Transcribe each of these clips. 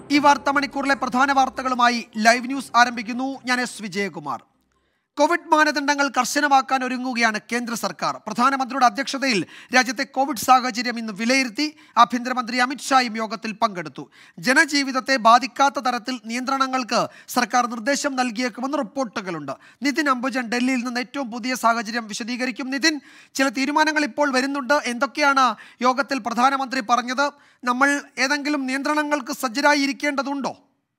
ഈ വാർത്താ മണിക്കൂറിലെ പ്രധാന വാർത്തകളുമായി ലൈവ് ന്യൂസ് ആരംഭിക്കുന്നു ഞാൻ എസ് വിജയകുമാർ കോവിഡ് മാനദണ്ഡങ്ങൾ കർശനമാക്കാൻ ഒരുങ്ങുകയാണ് കേന്ദ്ര സർക്കാർ പ്രധാനമന്ത്രിയുടെ അധ്യക്ഷതയിൽ രാജ്യത്തെ കോവിഡ് സാഹചര്യം ഇന്ന് വിലയിരുത്തി ആഭ്യന്തരമന്ത്രി അമിത്ഷായും യോഗത്തിൽ പങ്കെടുത്തു ജനജീവിതത്തെ ബാധിക്കാത്ത തരത്തിൽ നിയന്ത്രണങ്ങൾക്ക് സർക്കാർ നിർദ്ദേശം നൽകിയേക്കുമെന്ന് റിപ്പോർട്ടുകളുണ്ട് നിതിൻ അംബുജൻ ഡൽഹിയിൽ നിന്ന് ഏറ്റവും പുതിയ സാഹചര്യം വിശദീകരിക്കും നിതിൻ ചില തീരുമാനങ്ങൾ ഇപ്പോൾ വരുന്നുണ്ട് എന്തൊക്കെയാണ് യോഗത്തിൽ പ്രധാനമന്ത്രി പറഞ്ഞത് നമ്മൾ ഏതെങ്കിലും നിയന്ത്രണങ്ങൾക്ക് സജ്ജരായി ഇരിക്കേണ്ടതുണ്ടോ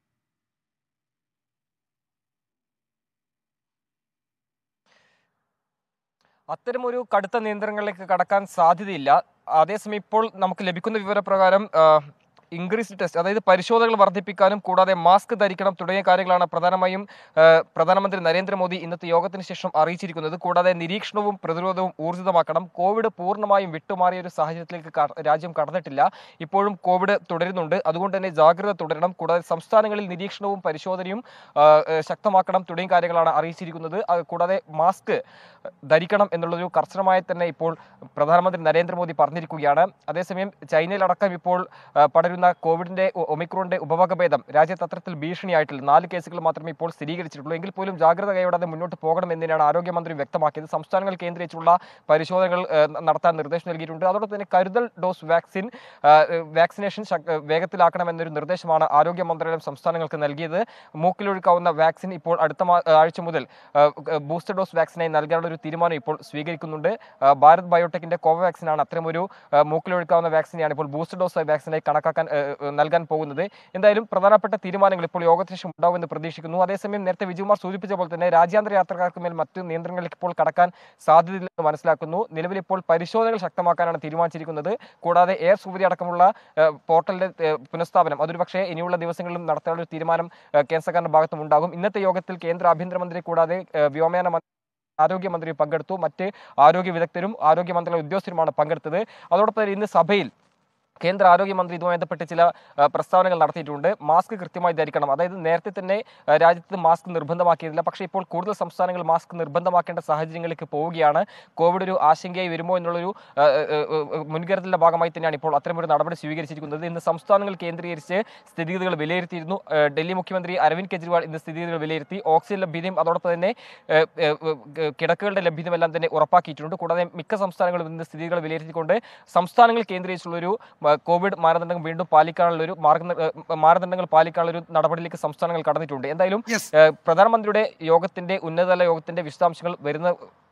അത്തരമൊരു കടുത്ത നിയന്ത്രണങ്ങളിലേക്ക് കടക്കാൻ സാധ്യതയില്ല അതേസമയം ഇപ്പോൾ നമുക്ക് ലഭിക്കുന്ന വിവരപ്രകാരം ഇൻക്രീസ്ഡ് ടെസ്റ്റ് അതായത് പരിശോധനകൾ വർദ്ധിപ്പിക്കാനും കൂടാതെ മാസ്ക് ധരിക്കണം തുടങ്ങിയ കാര്യങ്ങളാണ് പ്രധാനമായും ആ, പ്രധാനമന്ത്രി നരേന്ദ്രമോദി ഇന്നത്തെ യോഗത്തിന് ശേഷം അറിയിച്ചിരിക്കുന്നത് കൂടാതെ നിരീക്ഷണവും പ്രതിരോധവും ഊർജിതമാക്കണം കോവിഡ് പൂർണ്ണമായും വിട്ടുമാറിയ ഒരു സാഹചര്യത്തിലേക്ക് ക- രാജ്യം കടന്നിട്ടില്ല ഇപ്പോഴും കോവിഡ് തുടരുന്നുണ്ട് അതുകൊണ്ട് തന്നെ ജാഗ്രത തുടരണം കൂടാതെ സംസ്ഥാനങ്ങളിൽ നിരീക്ഷണവും പരിശോധനയും ആ, ആ, ശക്തമാക്കണം തുടങ്ങിയ കാര്യങ്ങളാണ് അറിയിച്ചിരിക്കുന്നത് അത് കൂടാതെ മാസ്ക് ധരിക്കണം എന്നുള്ളൊരു കർശനമായി തന്നെ ഇപ്പോൾ പ്രധാനമന്ത്രി നരേന്ദ്രമോദി പറഞ്ഞിരിക്കുകയാണ് അതേസമയം ചൈനയിലടക്കം ഇപ്പോൾ ആ, പടരുന്ന കോവിഡിന്റെ ഒ- ഒമിക്രോണിന്റെ ഉപവകഭേദം രാജ്യത്ത് അത്തരത്തിൽ ഭീഷണിയായിട്ടില്ല നാല് കേസുകൾ മാത്രമേ ഇപ്പോൾ സ്ഥിരീകരിച്ചിട്ടുള്ളൂ എങ്കിൽ പോലും ജാഗ്രത കൈവിടാതെ മുന്നോട്ട് പോകണം എന്നതിനാണ് ആരോഗ്യമന്ത്രി വ്യക്തമാക്കിയത് സംസ്ഥാനങ്ങൾ കേന്ദ്രീകരിച്ചുള്ള പരിശോധനകൾ ആ, നടത്താൻ നിർദ്ദേശം നൽകിയിട്ടുണ്ട് അതോടൊപ്പം തന്നെ കരുതൽ ഡോസ് വാക്സിൻ ആ, വാക്സിനേഷൻ ശക്- വേഗത്തിലാക്കണമെന്നൊരു നിർദ്ദേശമാണ് ആരോഗ്യ മന്ത്രാലയം സംസ്ഥാനങ്ങൾക്ക് നൽകിയത് മൂക്കിലൊഴുക്കാവുന്ന വാക്സിൻ ഇപ്പോൾ അടുത്ത മാ- ആഴ്ച മുതൽ ആ, ബൂസ്റ്റർ ഡോസ് വാക്സിനായി നൽകാനുള്ള ഒരു തീരുമാനം ഇപ്പോൾ സ്വീകരിക്കുന്നുണ്ട് ആ, ഭാരത് ബയോടെക്കിന്റെ കോവാക്സിൻ ആണ് അത്തരമൊരു ആ, മൂക്കിലൊഴുക്കാവുന്ന വാക്സിനെയാണ് ഇപ്പോൾ ബൂസ്റ്റർ ഡോസ് വാക്സിനായി കണക്കാക്കാൻ ആ, ആ, നൽകാൻ പോകുന്നത് എന്തായാലും പ്രധാനപ്പെട്ട തീരുമാനങ്ങൾ ഇപ്പോൾ യോഗത്തിന് ശേഷം ഉണ്ടാവുമെന്ന് പ്രതീക്ഷിക്കുന്നു അതേസമയം നേരത്തെ വിജയകുമാർ സൂചിപ്പിച്ച പോലെ തന്നെ രാജ്യാന്തര യാത്രക്കാർക്ക് മേൽ മറ്റ് നിയന്ത്രണങ്ങളിലേക്ക് ഇപ്പോൾ കടക്കാൻ സാധ്യതയില്ലെന്ന് മനസ്സിലാക്കുന്നു നിലവിൽ ഇപ്പോൾ പരിശോധനകൾ ശക്തമാക്കാനാണ് തീരുമാനിച്ചിരിക്കുന്നത് കൂടാതെ എയർ സുവിധി അടക്കമുള്ള ആ, പോർട്ടലിന്റെ ആ, പുനഃസ്ഥാപനം അതൊരു പക്ഷേ ഇനിയുള്ള ദിവസങ്ങളിലും നടത്താനുള്ള ഒരു തീരുമാനം ആ, കേന്ദ്ര സർക്കാരിന്റെ ഭാഗത്തും ഉണ്ടാകും ഇന്നത്തെ യോഗത്തിൽ കേന്ദ്ര ആഭ്യന്തരമന്ത്രി കൂടാതെ ആ, വ്യോമയാന മന്ത്രി ആരോഗ്യമന്ത്രി പങ്കെടുത്തു മറ്റ് ആരോഗ്യ വിദഗ്ധരും ആരോഗ്യ മന്ത്രാലയ ഉദ്യോഗസ്ഥരുമാണ് പങ്കെടുത്തത് അതോടൊപ്പം തന്നെ ഇന്ന് സഭയിൽ കേന്ദ്ര ആരോഗ്യമന്ത്രി ഇതുമായി ബന്ധപ്പെട്ട് ചില ആ, പ്രസ്താവനകൾ നടത്തിയിട്ടുണ്ട് മാസ്ക് കൃത്യമായി ധരിക്കണം അതായത് നേരത്തെ തന്നെ ആ, രാജ്യത്ത് മാസ്ക് നിർബന്ധമാക്കിയിരുന്നില്ല പക്ഷേ ഇപ്പോൾ കൂടുതൽ സംസ്ഥാനങ്ങൾ മാസ്ക് നിർബന്ധമാക്കേണ്ട സാഹചര്യങ്ങളിലേക്ക് പോവുകയാണ് കോവിഡ് ഒരു ആശങ്കയായി വരുമോ എന്നുള്ളൊരു ആ, ആ, ആ, മുൻകരുതലിന്റെ ഭാഗമായി തന്നെയാണ് ഇപ്പോൾ അത്തരമൊരു നടപടി സ്വീകരിച്ചിരിക്കുന്നത് ഇന്ന് സംസ്ഥാനങ്ങൾ കേന്ദ്രീകരിച്ച് സ്ഥിതിഗതികൾ വിലയിരുത്തിയിരുന്നു ആ, ഡൽഹി മുഖ്യമന്ത്രി അരവിന്ദ് കെജ്രിവാൾ ഇന്ന് സ്ഥിതിഗതികൾ വിലയിരുത്തി ഓക്സിജൻ ലഭ്യതയും അതോടൊപ്പം തന്നെ ആ, ആ, ആ, കിടക്കുകളുടെ ലഭ്യതയെല്ലാം തന്നെ ഉറപ്പാക്കിയിട്ടുണ്ട് കൂടാതെ മിക്ക സംസ്ഥാനങ്ങളും ഇന്ന് സ്ഥിതികൾ വിലയിരുത്തിക്കൊണ്ട് സംസ്ഥാനങ്ങൾ കേന്ദ്രീകരിച്ചുള്ളൊരു ആ, കോവിഡ് മാനദണ്ഡങ്ങൾ വീണ്ടും പാലിക്കാനുള്ള ഒരു മാർഗ മാനദണ്ഡങ്ങൾ പാലിക്കാനുള്ള ഒരു നടപടിയിലേക്ക് സംസ്ഥാനങ്ങൾ കടന്നിട്ടുണ്ട് എന്തായാലും യെസ് ആ, പ്രധാനമന്ത്രിയുടെ യോഗത്തിന്റെ ഉന്നതതല യോഗത്തിന്റെ വിശദാംശങ്ങൾ വരുന്ന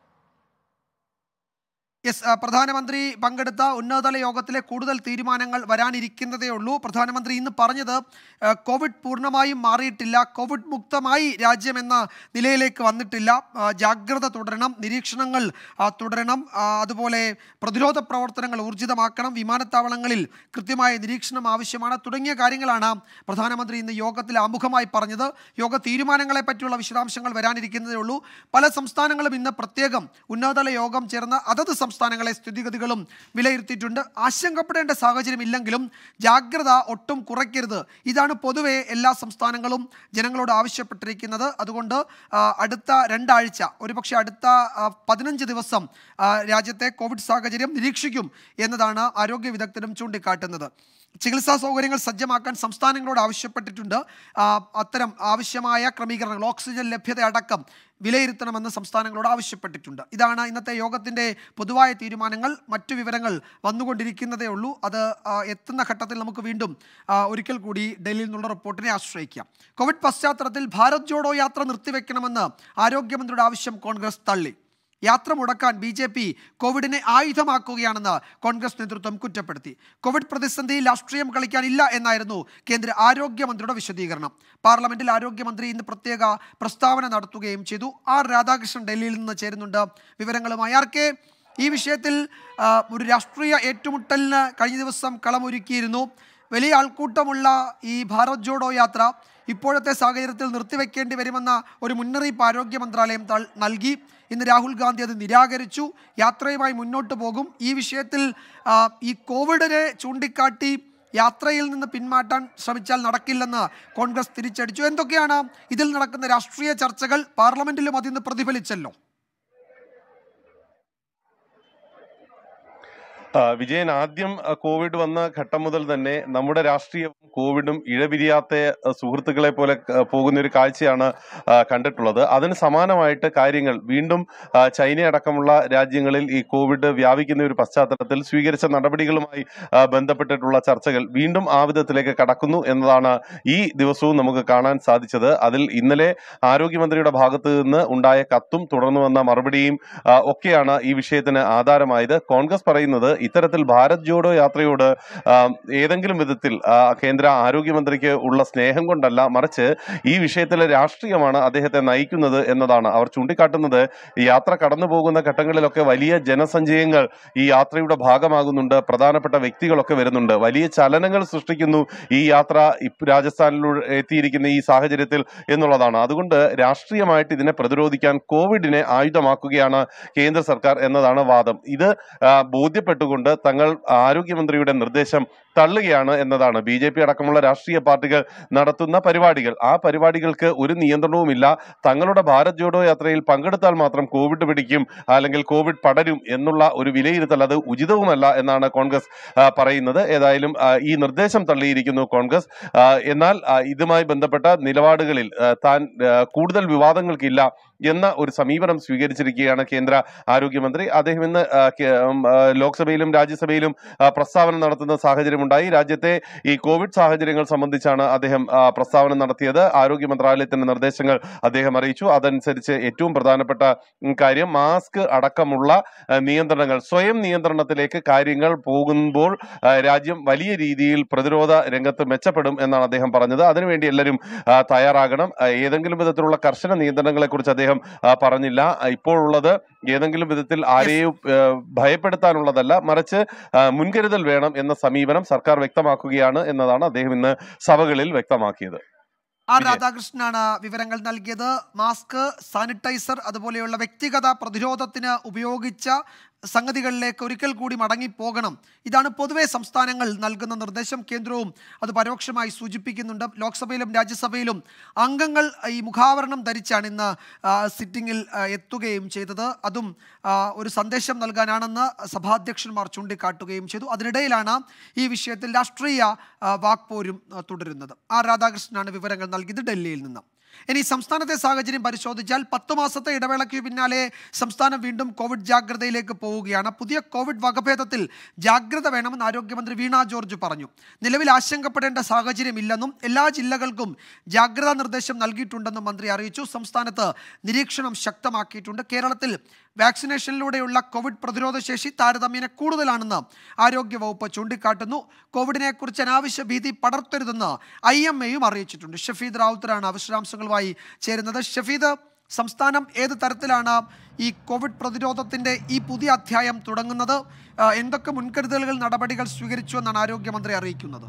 യെസ് ആ, പ്രധാനമന്ത്രി പങ്കെടുത്ത ഉന്നതതല യോഗത്തിലെ കൂടുതൽ തീരുമാനങ്ങൾ വരാനിരിക്കുന്നതേ ഉള്ളൂ പ്രധാനമന്ത്രി ഇന്ന് പറഞ്ഞത് ആ, കോവിഡ് പൂർണ്ണമായും മാറിയിട്ടില്ല കോവിഡ് മുക്തമായി രാജ്യം എന്ന നിലയിലേക്ക് വന്നിട്ടില്ല ആ, ജാഗ്രത തുടരണം നിരീക്ഷണങ്ങൾ ആ, തുടരണം ആ, അതുപോലെ പ്രതിരോധ പ്രവർത്തനങ്ങൾ ഊർജിതമാക്കണം വിമാനത്താവളങ്ങളിൽ കൃത്യമായ നിരീക്ഷണം ആവശ്യമാണ് തുടങ്ങിയ കാര്യങ്ങളാണ് പ്രധാനമന്ത്രി ഇന്ന് യോഗത്തിൽ ആമുഖമായി പറഞ്ഞത് യോഗ തീരുമാനങ്ങളെ പറ്റിയുള്ള വിശദാംശങ്ങൾ വരാനിരിക്കുന്നതേ ഉള്ളൂ പല സംസ്ഥാനങ്ങളും ഇന്ന് പ്രത്യേകം ഉന്നതതല യോഗം ചേർന്ന് അതത് സംസ്ഥാനങ്ങളെ സ്ഥിതിഗതികളും വിലയിരുത്തിയിട്ടുണ്ട് ആശങ്കപ്പെടേണ്ട സാഹചര്യം ഇല്ലെങ്കിലും ജാഗ്രത ഒട്ടും കുറയ്ക്കരുത് ഇതാണ് പൊതുവെ എല്ലാ സംസ്ഥാനങ്ങളും ജനങ്ങളോട് ആവശ്യപ്പെട്ടിരിക്കുന്നത് അതുകൊണ്ട് ആ, അടുത്ത രണ്ടാഴ്ച ഒരുപക്ഷെ അടുത്ത ആ, പതിനഞ്ച് ദിവസം ആ, രാജ്യത്തെ കോവിഡ് സാഹചര്യം നിരീക്ഷിക്കും എന്നതാണ് ആരോഗ്യ വിദഗ്ധരും ചൂണ്ടിക്കാട്ടുന്നത് ചികിത്സാ സൗകര്യങ്ങൾ സജ്ജമാക്കാൻ സംസ്ഥാനങ്ങളോട് ആവശ്യപ്പെട്ടിട്ടുണ്ട് ആ, അത്തരം ആവശ്യമായ ക്രമീകരണങ്ങൾ ഓക്സിജൻ ലഭ്യത അടക്കം വിലയിരുത്തണമെന്ന് സംസ്ഥാനങ്ങളോട് ആവശ്യപ്പെട്ടിട്ടുണ്ട് ഇതാണ് ഇന്നത്തെ യോഗത്തിൻ്റെ പൊതുവായ തീരുമാനങ്ങൾ മറ്റു വിവരങ്ങൾ വന്നുകൊണ്ടിരിക്കുന്നതേ ഉള്ളൂ അത് ആ, എത്തുന്ന ഘട്ടത്തിൽ നമുക്ക് വീണ്ടും ആ, ഒരിക്കൽ കൂടി ഡൽഹിയിൽ നിന്നുള്ള റിപ്പോർട്ടിനെ ആശ്രയിക്കാം കോവിഡ് പശ്ചാത്തലത്തിൽ ഭാരത് ജോഡോ യാത്ര നിർത്തിവെക്കണമെന്ന് ആരോഗ്യമന്ത്രിയുടെ ആവശ്യം കോൺഗ്രസ് തള്ളി യാത്ര മുടക്കാൻ ബി ജെ പി കോവിഡിനെ ആയുധമാക്കുകയാണെന്ന് കോൺഗ്രസ് നേതൃത്വം കുറ്റപ്പെടുത്തി കോവിഡ് പ്രതിസന്ധിയിൽ രാഷ്ട്രീയം കളിക്കാനില്ല എന്നായിരുന്നു കേന്ദ്ര ആരോഗ്യമന്ത്രിയുടെ വിശദീകരണം പാർലമെന്റിൽ ആരോഗ്യമന്ത്രി ഇന്ന് പ്രത്യേക പ്രസ്താവന നടത്തുകയും ചെയ്തു ആർ രാധാകൃഷ്ണൻ ഡൽഹിയിൽ നിന്ന് ചേരുന്നുണ്ട് വിവരങ്ങളുമായി ആർ കെ ഈ വിഷയത്തിൽ ആ, ഒരു രാഷ്ട്രീയ ഏറ്റുമുട്ടലിന് കഴിഞ്ഞ ദിവസം കളമൊരുക്കിയിരുന്നു വലിയ ആൾക്കൂട്ടമുള്ള ഈ ഭാരത് ജോഡോ യാത്ര ഇപ്പോഴത്തെ സാഹചര്യത്തിൽ നിർത്തിവെക്കേണ്ടി വരുമെന്ന ഒരു മുന്നറിയിപ്പ് ആരോഗ്യ മന്ത്രാലയം തൾ- നൽകി ഇന്ന് രാഹുൽ ഗാന്ധി അത് നിരാകരിച്ചു യാത്രയുമായി മുന്നോട്ട് പോകും ഈ വിഷയത്തിൽ ആ, ഈ കോവിഡിനെ ചൂണ്ടിക്കാട്ടി യാത്രയിൽ നിന്ന് പിന്മാറ്റാൻ ശ്രമിച്ചാൽ നടക്കില്ലെന്ന് കോൺഗ്രസ് തിരിച്ചടിച്ചു എന്തൊക്കെയാണ് ഇതിൽ നടക്കുന്ന രാഷ്ട്രീയ ചർച്ചകൾ പാർലമെന്റിലും അതിന്ന് പ്രതിഫലിച്ചല്ലോ ആ, വിജയൻ ആദ്യം ആ, കോവിഡ് വന്ന ഘട്ടം മുതൽ തന്നെ നമ്മുടെ രാഷ്ട്രീയവും കോവിഡും ഇഴപിരിയാത്ത ആ, സുഹൃത്തുക്കളെ പോലെ ആ, പോകുന്ന ഒരു കാഴ്ചയാണ് ആ, കണ്ടിട്ടുള്ളത് അതിന് സമാനമായിട്ട് കാര്യങ്ങൾ വീണ്ടും ആ, ചൈന അടക്കമുള്ള രാജ്യങ്ങളിൽ ഈ കോവിഡ് വ്യാപിക്കുന്ന ഒരു പശ്ചാത്തലത്തിൽ സ്വീകരിച്ച നടപടികളുമായി ആ, ബന്ധപ്പെട്ടിട്ടുള്ള ചർച്ചകൾ വീണ്ടും ആ വിധത്തിലേക്ക് കടക്കുന്നു എന്നതാണ് ഈ ദിവസവും നമുക്ക് കാണാൻ സാധിച്ചത് അതിൽ ഇന്നലെ ആരോഗ്യമന്ത്രിയുടെ ഭാഗത്ത് നിന്ന് ഉണ്ടായ കത്തും തുടർന്ന് വന്ന മറുപടിയും ആ, ഒക്കെയാണ് ഈ വിഷയത്തിന് ആധാരമായത് കോൺഗ്രസ് പറയുന്നത് ഇത്തരത്തിൽ ഭാരത് ജോഡോ യാത്രയോട് ആ, ഏതെങ്കിലും വിധത്തിൽ ആ, കേന്ദ്ര ആരോഗ്യമന്ത്രിക്ക് ഉള്ള സ്നേഹം കൊണ്ടല്ല മറിച്ച് ഈ വിഷയത്തിലെ രാഷ്ട്രീയമാണ് അദ്ദേഹത്തെ നയിക്കുന്നത് എന്നതാണ് അവർ ചൂണ്ടിക്കാട്ടുന്നത് ഈ യാത്ര കടന്നു പോകുന്ന ഘട്ടങ്ങളിലൊക്കെ വലിയ ജനസഞ്ചയങ്ങൾ ഈ യാത്രയുടെ ഭാഗമാകുന്നുണ്ട് പ്രധാനപ്പെട്ട വ്യക്തികളൊക്കെ വരുന്നുണ്ട് വലിയ ചലനങ്ങൾ സൃഷ്ടിക്കുന്നു ഈ യാത്ര ഇപ്പ- രാജസ്ഥാനിലൂടെ എത്തിയിരിക്കുന്ന ഈ സാഹചര്യത്തിൽ എന്നുള്ളതാണ് അതുകൊണ്ട് രാഷ്ട്രീയമായിട്ട് ഇതിനെ പ്രതിരോധിക്കാൻ കോവിഡിനെ ആയുധമാക്കുകയാണ് കേന്ദ്ര സർക്കാർ എന്നതാണ് വാദം ഇത് ആ, ബോധ്യപ്പെട്ടുകൊണ്ട് തങ്ങൾ ആരോഗ്യമന്ത്രിയുടെ നിർദ്ദേശം തള്ളുകയാണ് എന്നതാണ് ബി ജെ പി അടക്കമുള്ള രാഷ്ട്രീയ പാർട്ടികൾ നടത്തുന്ന പരിപാടികൾ ആ പരിപാടികൾക്ക് ഒരു നിയന്ത്രണവുമില്ല തങ്ങളുടെ ഭാരത് ജോഡോ യാത്രയിൽ പങ്കെടുത്താൽ മാത്രം കോവിഡ് പിടിക്കും അല്ലെങ്കിൽ കോവിഡ് പടരും എന്നുള്ള ഒരു വിലയിരുത്തൽ അത് ഉചിതവുമല്ല എന്നാണ് കോൺഗ്രസ് ആ, പറയുന്നത് ഏതായാലും ആ, ഈ നിർദ്ദേശം തള്ളിയിരിക്കുന്നു കോൺഗ്രസ് ആ, എന്നാൽ ആ, ഇതുമായി ബന്ധപ്പെട്ട നിലപാടുകളിൽ ആ, താൻ ആ, കൂടുതൽ വിവാദങ്ങൾക്കില്ല എന്ന ഒരു സമീപനം സ്വീകരിച്ചിരിക്കുകയാണ് കേന്ദ്ര ആരോഗ്യമന്ത്രി അദ്ദേഹം ഇന്ന് ആ, കേ- ഉം, ആ, ലോക്സഭയിലും രാജ്യസഭയിലും ആ, പ്രസ്താവന നടത്തുന്ന സാഹചര്യമുണ്ടായി രാജ്യത്തെ ഈ കോവിഡ് സാഹചര്യങ്ങൾ സംബന്ധിച്ചാണ് അദ്ദേഹം ആ, പ്രസ്താവന നടത്തിയത് ആരോഗ്യ മന്ത്രാലയത്തിന്റെ നിർദ്ദേശങ്ങൾ അദ്ദേഹം അറിയിച്ചു അതനുസരിച്ച് ഏറ്റവും പ്രധാനപ്പെട്ട ഉം, കാര്യം മാസ്ക് അടക്കമുള്ള ആ, നിയന്ത്രണങ്ങൾ സ്വയം നിയന്ത്രണത്തിലേക്ക് കാര്യങ്ങൾ പോകുമ്പോൾ ആ, രാജ്യം വലിയ രീതിയിൽ പ്രതിരോധ രംഗത്ത് മെച്ചപ്പെടും എന്നാണ് അദ്ദേഹം പറഞ്ഞത് അതിനുവേണ്ടി എല്ലാവരും ആ, തയ്യാറാകണം ആ, ഏതെങ്കിലും വിധത്തിലുള്ള കർശന നിയന്ത്രണങ്ങളെ കുറിച്ച് അദ്ദേഹം ആ, പറഞ്ഞില്ല ആ, ഇപ്പോഴുള്ളത് ഏതെങ്കിലും വിധത്തിൽ ആരെയും ആ, ഭയപ്പെടുത്താനുള്ളതല്ല മറിച്ച് ആ, മുൻകരുതൽ വേണം എന്ന സമീപനം സർക്കാർ വ്യക്തമാക്കുകയാണ് എന്നതാണ് അദ്ദേഹം ഇന്ന് സഭകളിൽ വ്യക്തമാക്കിയത് ആർ വിജയൻ. രാധാകൃഷ്ണനാണ് വിവരങ്ങൾ നൽകിയത് മാസ്ക് സാനിറ്റൈസർ അതുപോലെയുള്ള വ്യക്തിഗത പ്രതിരോധത്തിന് ഉപയോഗിച്ച സംഗതികളിലേക്ക് ഒരിക്കൽ കൂടി മടങ്ങിപ്പോകണം ഇതാണ് പൊതുവെ സംസ്ഥാനങ്ങൾ നൽകുന്ന നിർദ്ദേശം കേന്ദ്രവും അത് പരോക്ഷമായി സൂചിപ്പിക്കുന്നുണ്ട് ലോക്സഭയിലും രാജ്യസഭയിലും അംഗങ്ങൾ ഈ മുഖാവരണം ധരിച്ചാണ് ഇന്ന് ആ, സിറ്റിംഗിൽ ആ, എത്തുകയും ചെയ്തത് അതും ആ, ഒരു സന്ദേശം നൽകാനാണെന്ന് സഭാധ്യക്ഷന്മാർ ചൂണ്ടിക്കാട്ടുകയും ചെയ്തു അതിനിടയിലാണ് ഈ വിഷയത്തിൽ രാഷ്ട്രീയ ആ, വാക്പോരും ആ, തുടരുന്നത് ആർ രാധാകൃഷ്ണനാണ് വിവരങ്ങൾ നൽകിയത് ഡൽഹിയിൽ നിന്ന് ഇനി സംസ്ഥാനത്തെ സാഹചര്യം പരിശോധിച്ചാൽ പത്ത് മാസത്തെ ഇടവേളയ്ക്ക് പിന്നാലെ സംസ്ഥാനം വീണ്ടും കോവിഡ് ജാഗ്രതയിലേക്ക് പോവുകയാണ് പുതിയ കോവിഡ് വകഭേദത്തിൽ ജാഗ്രത വേണമെന്ന് ആരോഗ്യമന്ത്രി വീണ ജോർജ് പറഞ്ഞു നിലവിൽ ആശങ്കപ്പെടേണ്ട സാഹചര്യമില്ലെന്നും എല്ലാ ജില്ലകൾക്കും ജാഗ്രതാ നിർദ്ദേശം നൽകിയിട്ടുണ്ടെന്നും മന്ത്രി അറിയിച്ചു സംസ്ഥാനത്ത് നിരീക്ഷണം ശക്തമാക്കിയിട്ടുണ്ട് കേരളത്തിൽ വാക്സിനേഷനിലൂടെയുള്ള കോവിഡ് പ്രതിരോധ ശേഷി താരതമ്യേന കൂടുതലാണെന്ന് ആരോഗ്യവകുപ്പ് ചൂണ്ടിക്കാട്ടുന്നു കോവിഡിനെ കുറിച്ച് അനാവശ്യ ഭീതി പടർത്തരുതെന്ന് ഐ എം എയും അറിയിച്ചിട്ടുണ്ട് ഷഫീദ് റാവുത്തറാണ് വിശദാംശങ്ങളുമായി ചേരുന്നത് ഷഫീദ് സംസ്ഥാനം ഏത് തരത്തിലാണ് ഈ കോവിഡ് പ്രതിരോധത്തിന്റെ ഈ പുതിയ അധ്യായം തുടങ്ങുന്നത് ആ, എന്തൊക്കെ മുൻകരുതലുകൾ നടപടികൾ സ്വീകരിച്ചു എന്നാണ് ആരോഗ്യമന്ത്രി അറിയിക്കുന്നത്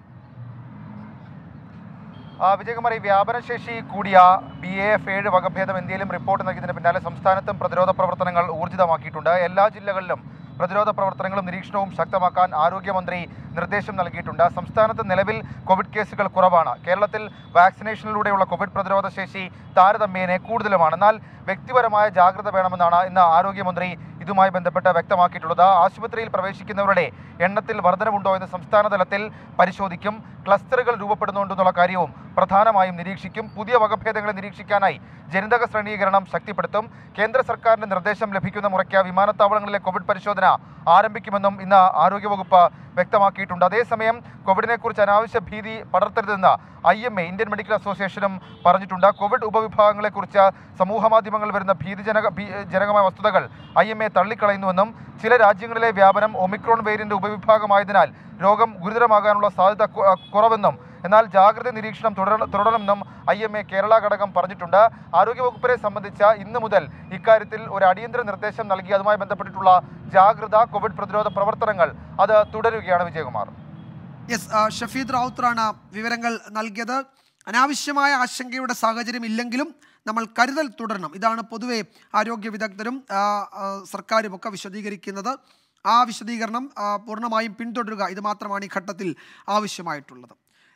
ആ, വിജയകുമാരി വ്യാപനശേഷി കൂടിയ ബി എ എഫ് ഏഴ് വകഭേദം ഇന്ത്യയിലും റിപ്പോർട്ട് നൽകിയതിന് പിന്നാലെ സംസ്ഥാനത്തും പ്രതിരോധ പ്രവർത്തനങ്ങൾ ഊർജിതമാക്കിയിട്ടുണ്ട് എല്ലാ ജില്ലകളിലും പ്രതിരോധ പ്രവർത്തനങ്ങളും നിരീക്ഷണവും ശക്തമാക്കാൻ ആരോഗ്യമന്ത്രി നിർദ്ദേശം നൽകിയിട്ടുണ്ട് സംസ്ഥാനത്ത് നിലവിൽ കോവിഡ് കേസുകൾ കുറവാണ് കേരളത്തിൽ വാക്സിനേഷനിലൂടെയുള്ള കോവിഡ് പ്രതിരോധ ശേഷി താരതമ്യേന കൂടുതലുമാണ് എന്നാൽ വ്യക്തിപരമായ ജാഗ്രത വേണമെന്നാണ് ഇന്ന് ആരോഗ്യമന്ത്രി ഇതുമായി ബന്ധപ്പെട്ട് വ്യക്തമാക്കിയിട്ടുള്ളത് ആശുപത്രിയിൽ പ്രവേശിക്കുന്നവരുടെ എണ്ണത്തിൽ വർധനവുണ്ടോ എന്ന് സംസ്ഥാന തലത്തിൽ പരിശോധിക്കും ക്ലസ്റ്ററുകൾ രൂപപ്പെടുന്നുണ്ടെന്നുള്ള കാര്യവും പ്രധാനമായും നിരീക്ഷിക്കും പുതിയ വകഭേദങ്ങളെ നിരീക്ഷിക്കാനായി ജനിതക ശ്രേണീകരണം ശക്തിപ്പെടുത്തും കേന്ദ്ര സർക്കാരിന്റെ നിർദ്ദേശം ലഭിക്കുന്ന മുറയ്ക്ക് വിമാനത്താവളങ്ങളിലെ കോവിഡ് പരിശോധന ആരംഭിക്കുമെന്നും ഇന്ന് ആരോഗ്യവകുപ്പ് വ്യക്തമാക്കിയിട്ടുണ്ട് അതേസമയം കോവിഡിനെ കുറിച്ച് അനാവശ്യ ഭീതി പടർത്തരുതെന്ന് I M A Indian medical അസോസിയേഷനും പറഞ്ഞിട്ടുണ്ട് കോവിഡ് ഉപവിഭാഗങ്ങളെക്കുറിച്ച് സമൂഹ മാധ്യമങ്ങളിൽ വരുന്ന ഭീതിജനക ഭീ- ജനകമായ വസ്തുതകൾ ഐ എം എ തള്ളിക്കളയുന്നുവെന്നും ചില രാജ്യങ്ങളിലെ വ്യാപനം ഒമിക്രോൺ വേരിയന്റ് ഉപവിഭാഗമായതിനാൽ രോഗം ഗുരുതരമാകാനുള്ള സാധ്യത കു- കുറവെന്നും എന്നാൽ ജാഗ്രത നിരീക്ഷണം തുടരണം തുടരണമെന്നും ഐ എം എ കേരള ഘടകം പറഞ്ഞിട്ടുണ്ട് ആരോഗ്യവകുപ്പിനെ സംബന്ധിച്ച് ഇന്ന് മുതൽ ഇക്കാര്യത്തിൽ ഒരു അടിയന്തര നിർദ്ദേശം നൽകി അതുമായി ബന്ധപ്പെട്ടിട്ടുള്ള ജാഗ്രത കോവിഡ് പ്രതിരോധ പ്രവർത്തനങ്ങൾ അത് തുടരുകയാണ് വിജയകുമാർ യെസ് ആ, ഷഫീദ് റാവുത്തറാണ് വിവരങ്ങൾ നൽകിയത് അനാവശ്യമായ ആശങ്കയുടെ സാഹചര്യം ഇല്ലെങ്കിലും നമ്മൾ കരുതൽ തുടരണം ഇതാണ് പൊതുവെ ആരോഗ്യ വിദഗ്ധരും ആ, ആ, സർക്കാരും ഒക്കെ വിശദീകരിക്കുന്നത് ആ വിശദീകരണം ആ, പൂർണ്ണമായും പിന്തുടരുക ഇത് മാത്രമാണ് ഈ ഘട്ടത്തിൽ ആവശ്യമായിട്ടുള്ളത്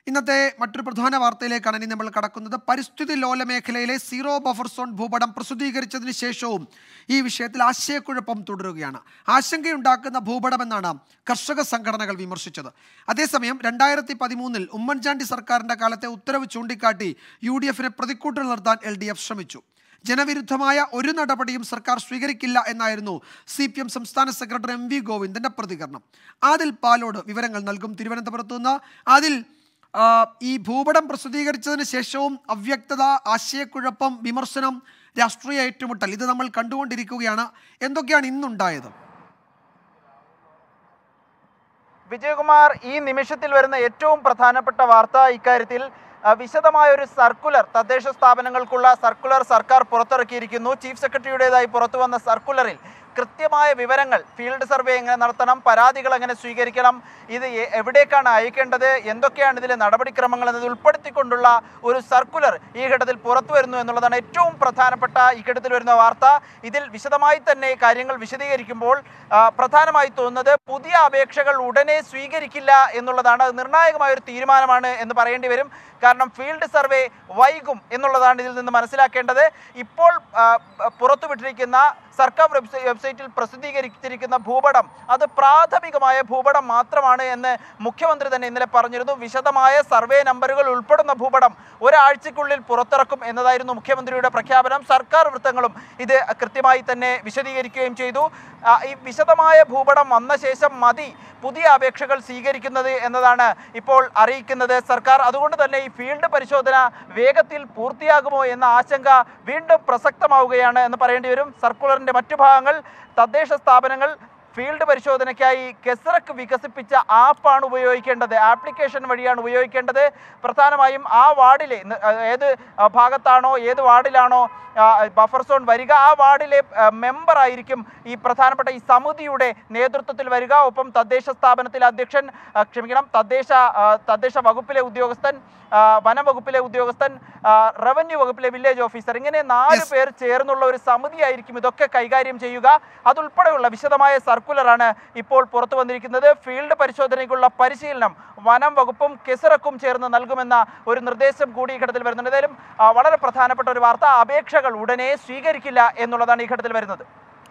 ഇന്നത്തെ മറ്റൊരു പ്രധാന വാർത്തയിലേക്കാണ് ഇനി നമ്മൾ കടക്കുന്നത് പരിസ്ഥിതി ലോല മേഖലയിലെ സീറോ ബഫർ സോൺ ഭൂപടം പ്രസിദ്ധീകരിച്ചതിന് ശേഷവും ഈ വിഷയത്തിൽ ആശയക്കുഴപ്പം തുടരുകയാണ് ആശങ്കയുണ്ടാക്കുന്ന ഭൂപടമെന്നാണ് കർഷക സംഘടനകൾ വിമർശിച്ചത് അതേസമയം രണ്ടായിരത്തി പതിമൂന്നിൽ ഉമ്മൻചാണ്ടി സർക്കാരിന്റെ കാലത്തെ ഉത്തരവ് ചൂണ്ടിക്കാട്ടി യു ഡി എഫിനെ പ്രതിക്കൂട്ടിൽ നിർത്താൻ എൽ ഡി എഫ് ശ്രമിച്ചു ജനവിരുദ്ധമായ ഒരു നടപടിയും സർക്കാർ സ്വീകരിക്കില്ല എന്നായിരുന്നു സി പി എം സംസ്ഥാന സെക്രട്ടറി എം വി ഗോവിന്ദന്റെ പ്രതികരണം ആദിൽ പാലോട് വിവരങ്ങൾ നൽകും തിരുവനന്തപുരത്ത് നിന്ന് ആദിൽ ആ, ഈ ഭൂപടം പ്രസിദ്ധീകരിച്ചതിന് ശേഷവും അവ്യക്തത ആശയക്കുഴപ്പം വിമർശനം രാഷ്ട്രീയ ഏറ്റുമുട്ടൽ ഇത് നമ്മൾ കണ്ടുകൊണ്ടിരിക്കുകയാണ് എന്തൊക്കെയാണ് ഇന്നുണ്ടായത് വിജയകുമാർ ഈ നിമിഷത്തിൽ വരുന്ന ഏറ്റവും പ്രധാനപ്പെട്ട വാർത്ത ഇക്കാര്യത്തിൽ ആ, വിശദമായ ഒരു സർക്കുലർ തദ്ദേശ സ്ഥാപനങ്ങൾക്കുള്ള സർക്കുലർ സർക്കാർ പുറത്തിറക്കിയിരിക്കുന്നു ചീഫ് സെക്രട്ടറിയുടേതായി പുറത്തു വന്ന സർക്കുലറിൽ കൃത്യമായ വിവരങ്ങൾ ഫീൽഡ് സർവേ എങ്ങനെ നടത്തണം പരാതികൾ എങ്ങനെ സ്വീകരിക്കണം ഇത് എ- എവിടേക്കാണ് അയക്കേണ്ടത് എന്തൊക്കെയാണ് ഇതിലെ നടപടിക്രമങ്ങൾ എന്നത് ഉൾപ്പെടുത്തിക്കൊണ്ടുള്ള ഒരു സർക്കുലർ ഈ ഘട്ടത്തിൽ പുറത്തു വരുന്നു എന്നുള്ളതാണ് ഏറ്റവും പ്രധാനപ്പെട്ട ഈ ഘട്ടത്തിൽ വരുന്ന വാർത്ത ഇതിൽ വിശദമായി തന്നെ കാര്യങ്ങൾ വിശദീകരിക്കുമ്പോൾ ആ, പ്രധാനമായി തോന്നുന്നത് പുതിയ അപേക്ഷകൾ ഉടനെ സ്വീകരിക്കില്ല എന്നുള്ളതാണ് അത് നിർണായകമായ ഒരു തീരുമാനമാണ് എന്ന് പറയേണ്ടി വരും കാരണം ഫീൽഡ് സർവേ വൈകും എന്നുള്ളതാണ് ഇതിൽ നിന്ന് മനസ്സിലാക്കേണ്ടത് ഇപ്പോൾ ആ, പുറത്തുവിട്ടിരിക്കുന്ന സർക്കാർ വെബ്സൈ വെബ്സൈറ്റിൽ പ്രസിദ്ധീകരിച്ചിരിക്കുന്ന ഭൂപടം അത് പ്രാഥമികമായ ഭൂപടം മാത്രമാണ് എന്ന് മുഖ്യമന്ത്രി തന്നെ ഇന്നലെ പറഞ്ഞിരുന്നു വിശദമായ സർവേ നമ്പറുകൾ ഉൾപ്പെടുന്ന ഭൂപടം ഒരാഴ്ചക്കുള്ളിൽ പുറത്തിറക്കും എന്നതായിരുന്നു മുഖ്യമന്ത്രിയുടെ പ്രഖ്യാപനം സർക്കാർ വൃത്തങ്ങളും ഇത് കൃത്യമായി തന്നെ വിശദീകരിക്കുകയും ചെയ്തു ആ, ഈ വിശദമായ ഭൂപടം വന്ന ശേഷം മതി പുതിയ അപേക്ഷകൾ സ്വീകരിക്കുന്നത് എന്നതാണ് ഇപ്പോൾ അറിയിക്കുന്നത് സർക്കാർ അതുകൊണ്ട് തന്നെ ഈ ഫീൽഡ് പരിശോധന വേഗത്തിൽ പൂർത്തിയാകുമോ എന്ന ആശങ്ക വീണ്ടും പ്രസക്തമാവുകയാണ് എന്ന് പറയേണ്ടി വരും സർക്കുലറിന്റെ മറ്റു ഭാഗങ്ങൾ തദ്ദേശ സ്ഥാപനങ്ങൾ ഫീൽഡ് പരിശോധനയ്ക്കായി കെസറക്ക് വികസിപ്പിച്ച ആപ്പാണ് ഉപയോഗിക്കേണ്ടത് ആപ്ലിക്കേഷൻ വഴിയാണ് ഉപയോഗിക്കേണ്ടത് പ്രധാനമായും ആ വാർഡിലെ ന- ഏത് ഭാഗത്താണോ ഏത് വാർഡിലാണോ ആ, ബഫർ സോൺ വരിക ആ വാർഡിലെ ആ, മെമ്പർ ആയിരിക്കും ഈ പ്രധാനപ്പെട്ട ഈ സമിതിയുടെ നേതൃത്വത്തിൽ വരിക ഒപ്പം തദ്ദേശ സ്ഥാപനത്തിലെ അധ്യക്ഷൻ ആ, ക്ഷമിക്കണം തദ്ദേശ ആ, തദ്ദേശ വകുപ്പിലെ ഉദ്യോഗസ്ഥൻ ആ, വനം വകുപ്പിലെ ഉദ്യോഗസ്ഥൻ ആ, റവന്യൂ വകുപ്പിലെ വില്ലേജ് ഓഫീസർ ഇങ്ങനെ നാല് Yes. പേർ ചേർന്നുള്ള ഒരു സമിതിയായിരിക്കും ഇതൊക്കെ കൈകാര്യം ചെയ്യുക അതുൾപ്പെടെയുള്ള വിശദമായ സർക്കുലറാണ് ഇപ്പോൾ പുറത്തു വന്നിരിക്കുന്നത് ഫീൽഡ് പരിശോധനയ്ക്കുള്ള പരിശീലനം വനം വകുപ്പും കെസറക്കും ചേർന്ന് നൽകുമെന്ന ഒരു നിർദ്ദേശം കൂടി ഈ ഘട്ടത്തിൽ വരുന്നുണ്ട് ഏതായാലും ആ, വളരെ പ്രധാനപ്പെട്ട ഒരു വാർത്ത അപേക്ഷകൾ ഉടനെ സ്വീകരിക്കില്ല എന്നുള്ളതാണ് ഈ ഘട്ടത്തിൽ വരുന്നത്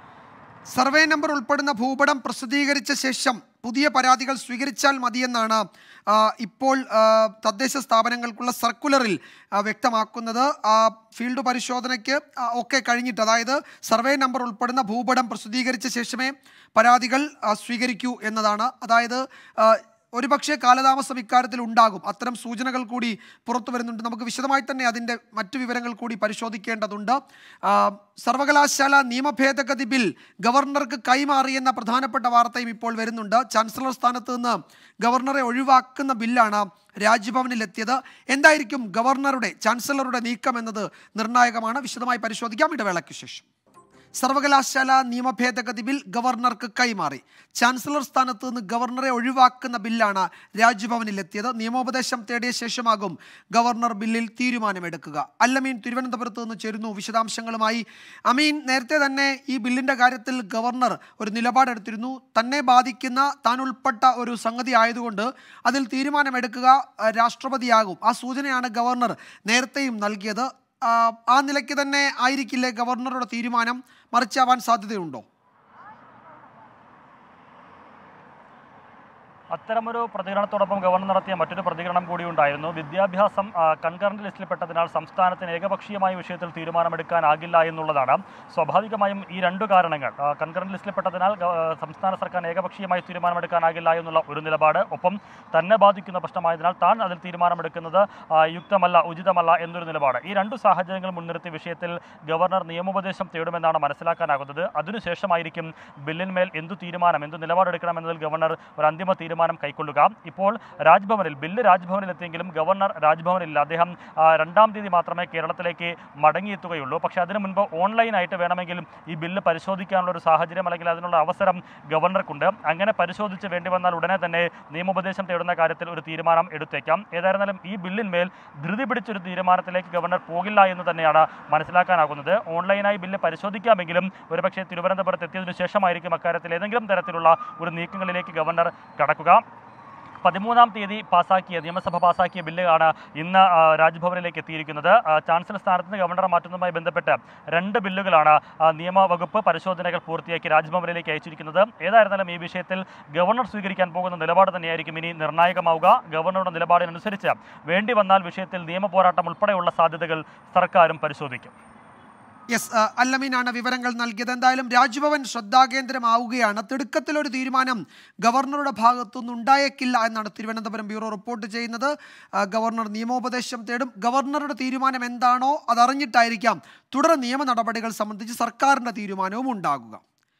സർവേ നമ്പർ ഉൾപ്പെടുന്ന ഭൂപടം പ്രസിദ്ധീകരിച്ച ശേഷം പുതിയ പരാതികൾ സ്വീകരിച്ചാൽ മതിയെന്നാണ് ആ, ഇപ്പോൾ ആ, തദ്ദേശ സ്ഥാപനങ്ങൾക്കുള്ള സർക്കുലറിൽ ആ, വ്യക്തമാക്കുന്നത് ആ, ഫീൽഡ് പരിശോധനയ്ക്ക് ആ, ഒക്കെ കഴിഞ്ഞിട്ട് അതായത് സർവേ നമ്പർ ഉൾപ്പെടുന്ന ഭൂപടം പ്രസിദ്ധീകരിച്ച ശേഷമേ പരാതികൾ ആ, സ്വീകരിക്കൂ എന്നതാണ് അതായത് ആ, ഒരുപക്ഷെ കാലതാമസം ഇക്കാര്യത്തിൽ ഉണ്ടാകും അത്തരം സൂചനകൾ കൂടി പുറത്തു വരുന്നുണ്ട് നമുക്ക് വിശദമായി തന്നെ അതിൻ്റെ മറ്റു വിവരങ്ങൾ കൂടി പരിശോധിക്കേണ്ടതുണ്ട് ആ, സർവകലാശാല നിയമ ഭേദഗതി ബിൽ ഗവർണർക്ക് കൈമാറിയെന്ന പ്രധാനപ്പെട്ട വാർത്തയും ഇപ്പോൾ വരുന്നുണ്ട് ചാൻസലർ സ്ഥാനത്ത് നിന്ന് ഗവർണറെ ഒഴിവാക്കുന്ന ബില്ലാണ് രാജ്ഭവനിലെത്തിയത് എന്തായിരിക്കും ഗവർണറുടെ ചാൻസലറുടെ നീക്കം എന്നത് നിർണായകമാണ് വിശദമായി പരിശോധിക്കാം ഇടവേളയ്ക്ക് ശേഷം സർവകലാശാല നിയമ ഭേദഗതി ബിൽ ഗവർണർക്ക് കൈമാറി ചാൻസലർ സ്ഥാനത്ത് നിന്ന് ഗവർണറെ ഒഴിവാക്കുന്ന ബില്ലാണ് രാജ്ഭവനിലെത്തിയത് നിയമോപദേശം തേടിയ ശേഷമാകും ഗവർണർ ബില്ലിൽ തീരുമാനമെടുക്കുക അല്ലമീൻ തിരുവനന്തപുരത്ത് നിന്ന് ചേരുന്നു വിശദാംശങ്ങളുമായി അമീൻ നേരത്തെ തന്നെ ഈ ബില്ലിന്റെ കാര്യത്തിൽ ഗവർണർ ഒരു നിലപാടെടുത്തിരുന്നു തന്നെ ബാധിക്കുന്ന താൻ ഉൾപ്പെട്ട ഒരു സംഗതി ആയതുകൊണ്ട് അതിൽ തീരുമാനമെടുക്കുക ആ, രാഷ്ട്രപതിയാകും ആ സൂചനയാണ് ഗവർണർ നേരത്തെയും നൽകിയത് ആ, ആ നിലയ്ക്ക് തന്നെ ആയിരിക്കില്ലേ ഗവർണറുടെ തീരുമാനം മറിച്ചാവാൻ സാധ്യതയുണ്ടോ അത്തരമൊരു പ്രതികരണത്തോടൊപ്പം ഗവർണർ നടത്തിയ മറ്റൊരു പ്രതികരണം കൂടി ഉണ്ടായിരുന്നു വിദ്യാഭ്യാസം കൺകറന്റ് ലിസ്റ്റിൽപ്പെട്ടതിനാൽ സംസ്ഥാനത്തിന് ഏകപക്ഷീയമായ വിഷയത്തിൽ തീരുമാനമെടുക്കാനാകില്ല എന്നുള്ളതാണ് സ്വാഭാവികമായും ഈ രണ്ടു കാരണങ്ങൾ കൺകറന്റ് ലിസ്റ്റിൽപ്പെട്ടതിനാൽ ഗവ- ആ, സംസ്ഥാന സർക്കാരിന് ഏകപക്ഷീയമായി തീരുമാനമെടുക്കാനാകില്ല എന്നുള്ള ഒരു നിലപാട് ഒപ്പം തന്നെ ബാധിക്കുന്ന പ്രശ്നമായതിനാൽ താൻ അതിൽ തീരുമാനമെടുക്കുന്നത് ആ, യുക്തമല്ല ഉചിതമല്ല എന്നൊരു നിലപാട് ഈ രണ്ടു സാഹചര്യങ്ങൾ മുൻനിർത്തി വിഷയത്തിൽ ഗവർണർ നിയമോപദേശം തേടുമെന്നാണ് മനസ്സിലാക്കാനാകുന്നത് അതിനുശേഷമായിരിക്കും ബില്ലിന്മേൽ എന്തു തീരുമാനം എന്തു നിലപാടെടുക്കണമെന്നതിൽ ഗവർണർ ഒരു അന്തിമ തീരുമാനം കൈക്കൊള്ളുക ഇപ്പോൾ രാജ്ഭവനിൽ ബില്ല് രാജ്ഭവനിൽ എത്തിയെങ്കിലും ഗവർണർ രാജ്ഭവനിലില്ല അദ്ദേഹം ആ, രണ്ടാം തീയതി മാത്രമേ കേരളത്തിലേക്ക് മടങ്ങിയെത്തുകയുള്ളൂ പക്ഷേ അതിനു മുൻപ് ഓൺലൈനായിട്ട് വേണമെങ്കിലും ഈ ബില്ല് പരിശോധിക്കാനുള്ള ഒരു സാഹചര്യം അല്ലെങ്കിൽ അതിനുള്ള അവസരം ഗവർണർക്കുണ്ട് അങ്ങനെ പരിശോധിച്ച് വേണ്ടി വന്നാൽ ഉടനെ തന്നെ നിയമോപദേശം തേടുന്ന കാര്യത്തിൽ ഒരു തീരുമാനം എടുത്തേക്കാം ഏതായിരുന്നാലും ഈ ബില്ലിന്മേൽ ധൃതി പിടിച്ചൊരു തീരുമാനത്തിലേക്ക് ഗവർണർ പോകില്ല എന്ന് തന്നെയാണ് മനസ്സിലാക്കാനാകുന്നത് ഓൺലൈനായി ബില്ല് പരിശോധിക്കാമെങ്കിലും ഒരുപക്ഷെ തിരുവനന്തപുരത്ത് എത്തിയതിനു ശേഷമായിരിക്കും അക്കാര്യത്തിൽ ഏതെങ്കിലും തരത്തിലുള്ള ഒരു നീക്കങ്ങളിലേക്ക് ഗവർണർ കടക്കുക പതിമൂന്നാം തീയതി പാസാക്കിയ നിയമസഭ പാസാക്കിയ ബില്ലാണ് ഇന്ന് ആ, രാജ്ഭവനിലേക്ക് എത്തിയിരിക്കുന്നത് ആ, ചാൻസലർ സ്ഥാനത്ത് നിന്ന് ഗവർണറെ മാറ്റുന്നതുമായി ബന്ധപ്പെട്ട് രണ്ട് ബില്ലുകളാണ് ആ, നിയമവകുപ്പ് പരിശോധനകൾ പൂർത്തിയാക്കി രാജ്ഭവനിലേക്ക് അയച്ചിരിക്കുന്നത് ഏതായിരുന്നാലും ഈ വിഷയത്തിൽ ഗവർണർ സ്വീകരിക്കാൻ പോകുന്ന നിലപാട് തന്നെയായിരിക്കും ഇനി നിർണായകമാവുക ഗവർണറുടെ നിലപാടിനനുസരിച്ച് വേണ്ടി വന്നാൽ വിഷയത്തിൽ നിയമ പോരാട്ടം ഉൾപ്പെടെയുള്ള സാധ്യതകൾ സർക്കാരും പരിശോധിക്കും യെസ് ആ, അല്ലമീനാണ് വിവരങ്ങൾ നൽകിയത് എന്തായാലും രാജ്ഭവൻ ശ്രദ്ധാകേന്ദ്രമാവുകയാണ് തിടുക്കത്തിലൊരു തീരുമാനം ഗവർണറുടെ ഭാഗത്തുനിന്ന് ഉണ്ടായേക്കില്ല എന്നാണ് തിരുവനന്തപുരം ബ്യൂറോ റിപ്പോർട്ട് ചെയ്യുന്നത് ആ, ഗവർണർ നിയമോപദേശം തേടും ഗവർണറുടെ തീരുമാനം എന്താണോ അതറിഞ്ഞിട്ടായിരിക്കാം തുടർ നിയമ നടപടികൾ സംബന്ധിച്ച് സർക്കാരിൻ്റെ തീരുമാനവും ഉണ്ടാകുക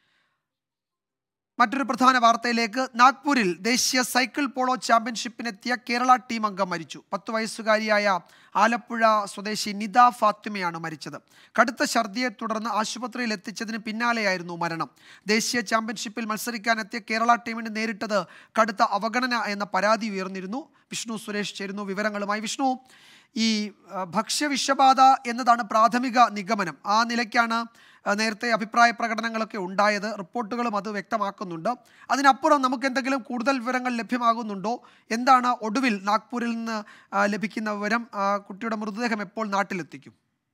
മറ്റൊരു പ്രധാന വാർത്തയിലേക്ക് നാഗ്പൂരിൽ ദേശീയ സൈക്കിൾ പോളോ ചാമ്പ്യൻഷിപ്പിനെത്തിയ കേരള ടീം അംഗം മരിച്ചു പത്ത് വയസ്സുകാരിയായ ആലപ്പുഴ സ്വദേശി നിത ഫാത്തിമയാണ് മരിച്ചത് കടുത്ത ഛർദിയെ തുടർന്ന് ആശുപത്രിയിൽ എത്തിച്ചതിന് പിന്നാലെയായിരുന്നു മരണം ദേശീയ ചാമ്പ്യൻഷിപ്പിൽ മത്സരിക്കാനെത്തിയ കേരള ടീമിന് നേരിട്ടത് കടുത്ത അവഗണന എന്ന പരാതി ഉയർന്നിരുന്നു വിഷ്ണു സുരേഷ് ചേരുന്നു വിവരങ്ങളുമായി വിഷ്ണു ഈ ആ, ഭക്ഷ്യവിഷബാധ എന്നതാണ് പ്രാഥമിക നിഗമനം ആ നിലയ്ക്കാണ് ആ, നേരത്തെ അഭിപ്രായ പ്രകടനങ്ങളൊക്കെ ഉണ്ടായത് റിപ്പോർട്ടുകളും അത് വ്യക്തമാക്കുന്നുണ്ട് അതിനപ്പുറം നമുക്ക് എന്തെങ്കിലും കൂടുതൽ വിവരങ്ങൾ ലഭ്യമാകുന്നുണ്ടോ എന്താണ് ഒടുവിൽ നാഗ്പൂരിൽ നിന്ന് ആ, ലഭിക്കുന്ന വിവരം ആ, കുട്ടിയുടെ മൃതദേഹം എപ്പോൾ നാട്ടിലെത്തിക്കും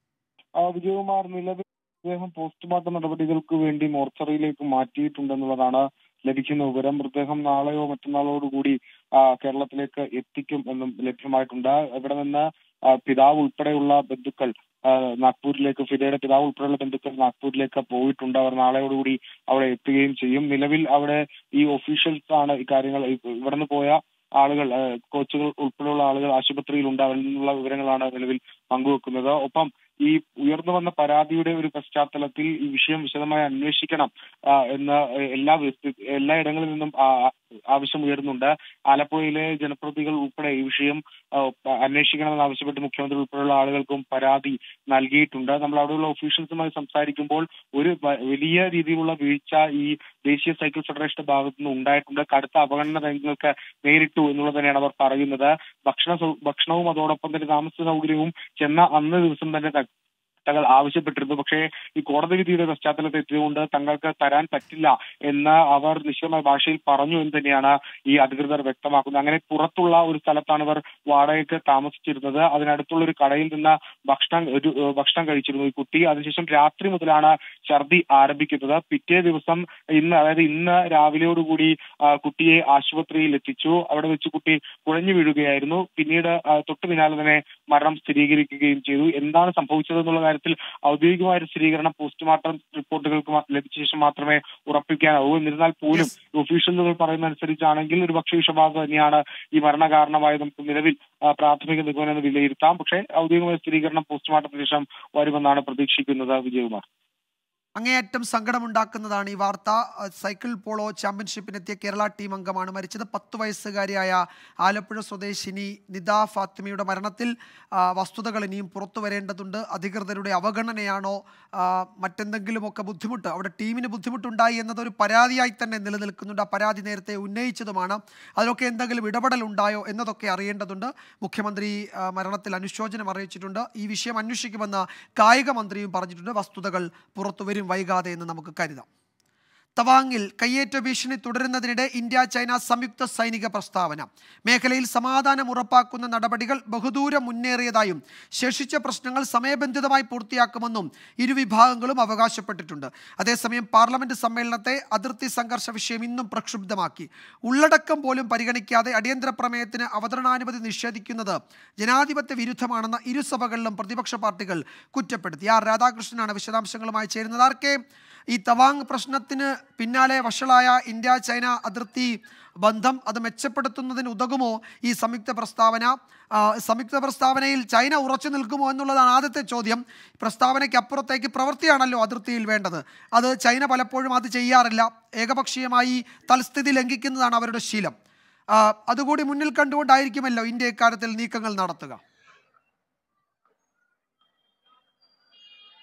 ആ, വിജയകുമാർ നിലവിൽ മൃതദേഹം പോസ്റ്റ്മോർട്ടം നടപടികൾക്ക് വേണ്ടി മോർച്ചറിയിലേക്ക് മാറ്റിയിട്ടുണ്ടെന്നുള്ളതാണ് ലഭിക്കുന്ന വിവരം മൃതദേഹം നാളെയോ മറ്റന്നാളോടു കൂടി ആ, കേരളത്തിലേക്ക് എത്തിക്കും എന്നും ലഭ്യമായിട്ടുണ്ട് ഇവിടെ നിന്ന് ആ, പിതാവ് ഉൾപ്പെടെയുള്ള ബന്ധുക്കൾ ആ, നാഗ്പൂരിലേക്ക് ഫിദയുടെ പിതാവ് ഉൾപ്പെടെയുള്ള ബന്ധുക്കൾ നാഗ്പൂരിലേക്ക് പോയിട്ടുണ്ട് അവർ നാളെയോടുകൂടി അവിടെ എത്തുകയും ചെയ്യും നിലവിൽ അവിടെ ഈ ഒഫീഷ്യൽസ് ആണ് ഇക്കാര്യങ്ങൾ ഇവിടെ നിന്ന് പോയ ആളുകൾ ആ, കോച്ചുകൾ ഉൾപ്പെടെയുള്ള ആളുകൾ ആശുപത്രിയിലുണ്ട് അവരിൽ നിന്നുള്ള വിവരങ്ങളാണ് നിലവിൽ പങ്കുവെക്കുന്നത് ഒപ്പം ഈ ഉയർന്നു വന്ന പരാതിയുടെ ഒരു പശ്ചാത്തലത്തിൽ ഈ വിഷയം വിശദമായി അന്വേഷിക്കണം ആ, എന്ന് എല്ലാ വ്യക്തി- എല്ലായിടങ്ങളിൽ നിന്നും ആ- ആവശ്യം ഉയരുന്നുണ്ട് ആലപ്പുഴയിലെ ജനപ്രതിനിധികൾ ഉൾപ്പെടെ ഈ വിഷയം ആ, അന്വേഷിക്കണമെന്ന് ആവശ്യപ്പെട്ട് മുഖ്യമന്ത്രി ഉൾപ്പെടെയുള്ള ആളുകൾക്കും പരാതി നൽകിയിട്ടുണ്ട് നമ്മൾ അവിടെയുള്ള ഒഫീഷ്യൽസുമായി സംസാരിക്കുമ്പോൾ ഒരു വ- വലിയ രീതിയിലുള്ള വീഴ്ച ഈ ദേശീയ സൈക്കിൾ ഫെഡറേഷന്റെ ഭാഗത്തു നിന്ന് ഉണ്ടായിട്ടുണ്ട് കടുത്ത അവഗണന രംഗങ്ങൾക്ക് നേരിട്ടു എന്നുള്ളത് തന്നെയാണ് അവർ പറയുന്നത് ഭക്ഷണ സൗ- ഭക്ഷണവും അതോടൊപ്പം തന്നെ താമസ സൗകര്യവും ചെന്ന അന്ന് ദിവസം തന്നെ ത- തങ്ങൾ ആവശ്യപ്പെട്ടിരുന്നു പക്ഷേ ഈ കോടതി വിധിയുടെ പശ്ചാത്തലത്തിൽ എത്തിയതുകൊണ്ട് തങ്ങൾക്ക് തരാൻ പറ്റില്ല എന്ന് അവർ നിശ്ചയമായ ഭാഷയിൽ പറഞ്ഞു എന്ന് തന്നെയാണ് ഈ അധികൃതർ വ്യക്തമാക്കുന്നത് അങ്ങനെ പുറത്തുള്ള ഒരു സ്ഥലത്താണ് ഇവർ വാടകയ്ക്ക് താമസിച്ചിരുന്നത് അതിനടുത്തുള്ള ഒരു കടയിൽ നിന്ന് ഭക്ഷണം ഒരു ഏഹ്, ഭക്ഷണം കഴിച്ചിരുന്നു ഈ കുട്ടി അതിനുശേഷം രാത്രി മുതലാണ് ഛർദി ആരംഭിക്കുന്നത് പിറ്റേ ദിവസം ഇന്ന് അതായത് ഇന്ന് രാവിലെയോടുകൂടി ആ, കുട്ടിയെ ആശുപത്രിയിൽ എത്തിച്ചു അവിടെ വെച്ച് കുട്ടി കുഴഞ്ഞു വീഴുകയായിരുന്നു പിന്നീട് ആ, തൊട്ടു പിന്നാലെ തന്നെ മരണം സ്ഥിരീകരിക്കുകയും ചെയ്തു എന്താണ് സംഭവിച്ചത് എന്നുള്ള കാര്യത്തിൽ ഔദ്യോഗികമായ ഒരു സ്ഥിരീകരണം പോസ്റ്റ്മോർട്ടം റിപ്പോർട്ടുകൾക്ക് മാ- ലഭിച്ച ശേഷം മാത്രമേ ഉറപ്പിക്കാനാവൂ എന്നിരുന്നാൽ പോലും ഒഫീഷ്യലുകൾ പറയുന്ന അനുസരിച്ചാണെങ്കിൽ ഒരു പക്ഷേ വിഷബാധ തന്നെയാണ് ഈ മരണ കാരണമായി നമുക്ക് നിലവിൽ ആ, പ്രാഥമിക നിഗമനം എന്ന് വിലയിരുത്താം പക്ഷേ ഔദ്യോഗികമായ സ്ഥിരീകരണം പോസ്റ്റ്മോർട്ടത്തിന് ശേഷം വരുമെന്നാണ് പ്രതീക്ഷിക്കുന്നത് വിജയകുമാർ അങ്ങേയറ്റം സങ്കടമുണ്ടാക്കുന്നതാണ് ഈ വാർത്ത അഹ് സൈക്കിൾ പോളോ ചാമ്പ്യൻഷിപ്പിനെത്തിയ കേരള ടീം അംഗമാണ് മരിച്ചത് പത്ത് വയസ്സുകാരിയായ ആലപ്പുഴ സ്വദേശിനി നിദ ഫാത്തിമയുടെ മരണത്തിൽ ആ, വസ്തുതകൾ ഇനിയും പുറത്തു വരേണ്ടതുണ്ട് അധികൃതരുടെ അവഗണനയാണോ ആ, മറ്റെന്തെങ്കിലുമൊക്കെ ബുദ്ധിമുട്ട് അവിടെ ടീമിന് ബുദ്ധിമുട്ടുണ്ടായി എന്നതൊരു പരാതിയായി തന്നെ നിലനിൽക്കുന്നുണ്ട് ആ പരാതി നേരത്തെ ഉന്നയിച്ചതുമാണ് അതിലൊക്കെ എന്തെങ്കിലും ഇടപെടൽ ഉണ്ടായോ എന്നതൊക്കെ അറിയേണ്ടതുണ്ട് മുഖ്യമന്ത്രി ആ, മരണത്തിൽ അനുശോചനം അറിയിച്ചിട്ടുണ്ട് ഈ വിഷയം അന്വേഷിക്കുമെന്ന് കായിക മന്ത്രിയും പറഞ്ഞിട്ടുണ്ട് വസ്തുതകൾ പുറത്തു വരും വൈകാതെ എന്ന് നമുക്ക് കരുതാം തവാങ്ങിൽ കയ്യേറ്റ ഭീഷണി തുടരുന്നതിനിടെ ഇന്ത്യ ചൈന സംയുക്ത സൈനിക പ്രസ്താവന മേഖലയിൽ സമാധാനം ഉറപ്പാക്കുന്ന നടപടികൾ ബഹുദൂരം മുന്നേറിയതായും ശേഷിച്ച പ്രശ്നങ്ങൾ സമയബന്ധിതമായി പൂർത്തിയാക്കുമെന്നും ഇരുവിഭാഗങ്ങളും അവകാശപ്പെട്ടിട്ടുണ്ട് അതേസമയം പാർലമെന്റ് സമ്മേളനത്തെ അതിർത്തി സംഘർഷ വിഷയം ഇന്നും പ്രക്ഷുബ്ധമാക്കി ഉള്ളടക്കം പോലും പരിഗണിക്കാതെ അടിയന്തര പ്രമേയത്തിന് അവതരണാനുമതി നിഷേധിക്കുന്നത് ജനാധിപത്യ വിരുദ്ധമാണെന്ന് ഇരുസഭകളിലും പ്രതിപക്ഷ പാർട്ടികൾ കുറ്റപ്പെടുത്തി ആർ രാധാകൃഷ്ണനാണ് വിശദാംശങ്ങളുമായി ചേരുന്നത് ആർ കെ ഈ തവാങ് പ്രശ്നത്തിന് പിന്നാലെ വഷളായ ഇന്ത്യ ചൈന അതിർത്തി ബന്ധം അത് മെച്ചപ്പെടുത്തുന്നതിന് ഉതകുമോ ഈ സംയുക്ത പ്രസ്താവന ആ, സംയുക്ത പ്രസ്താവനയിൽ ചൈന ഉറച്ചു നിൽക്കുമോ എന്നുള്ളതാണ് ആദ്യത്തെ ചോദ്യം പ്രസ്താവനയ്ക്ക് അപ്പുറത്തേക്ക് പ്രവൃത്തിയാണല്ലോ അതിർത്തിയിൽ വേണ്ടത് അത് ചൈന പലപ്പോഴും അത് ചെയ്യാറില്ല ഏകപക്ഷീയമായി തൽസ്ഥിതി ലംഘിക്കുന്നതാണ് അവരുടെ ശീലം ആ, അതുകൂടി മുന്നിൽ കണ്ടുകൊണ്ടായിരിക്കുമല്ലോ ഇന്ത്യ ഇക്കാര്യത്തിൽ നീക്കങ്ങൾ നടത്തുക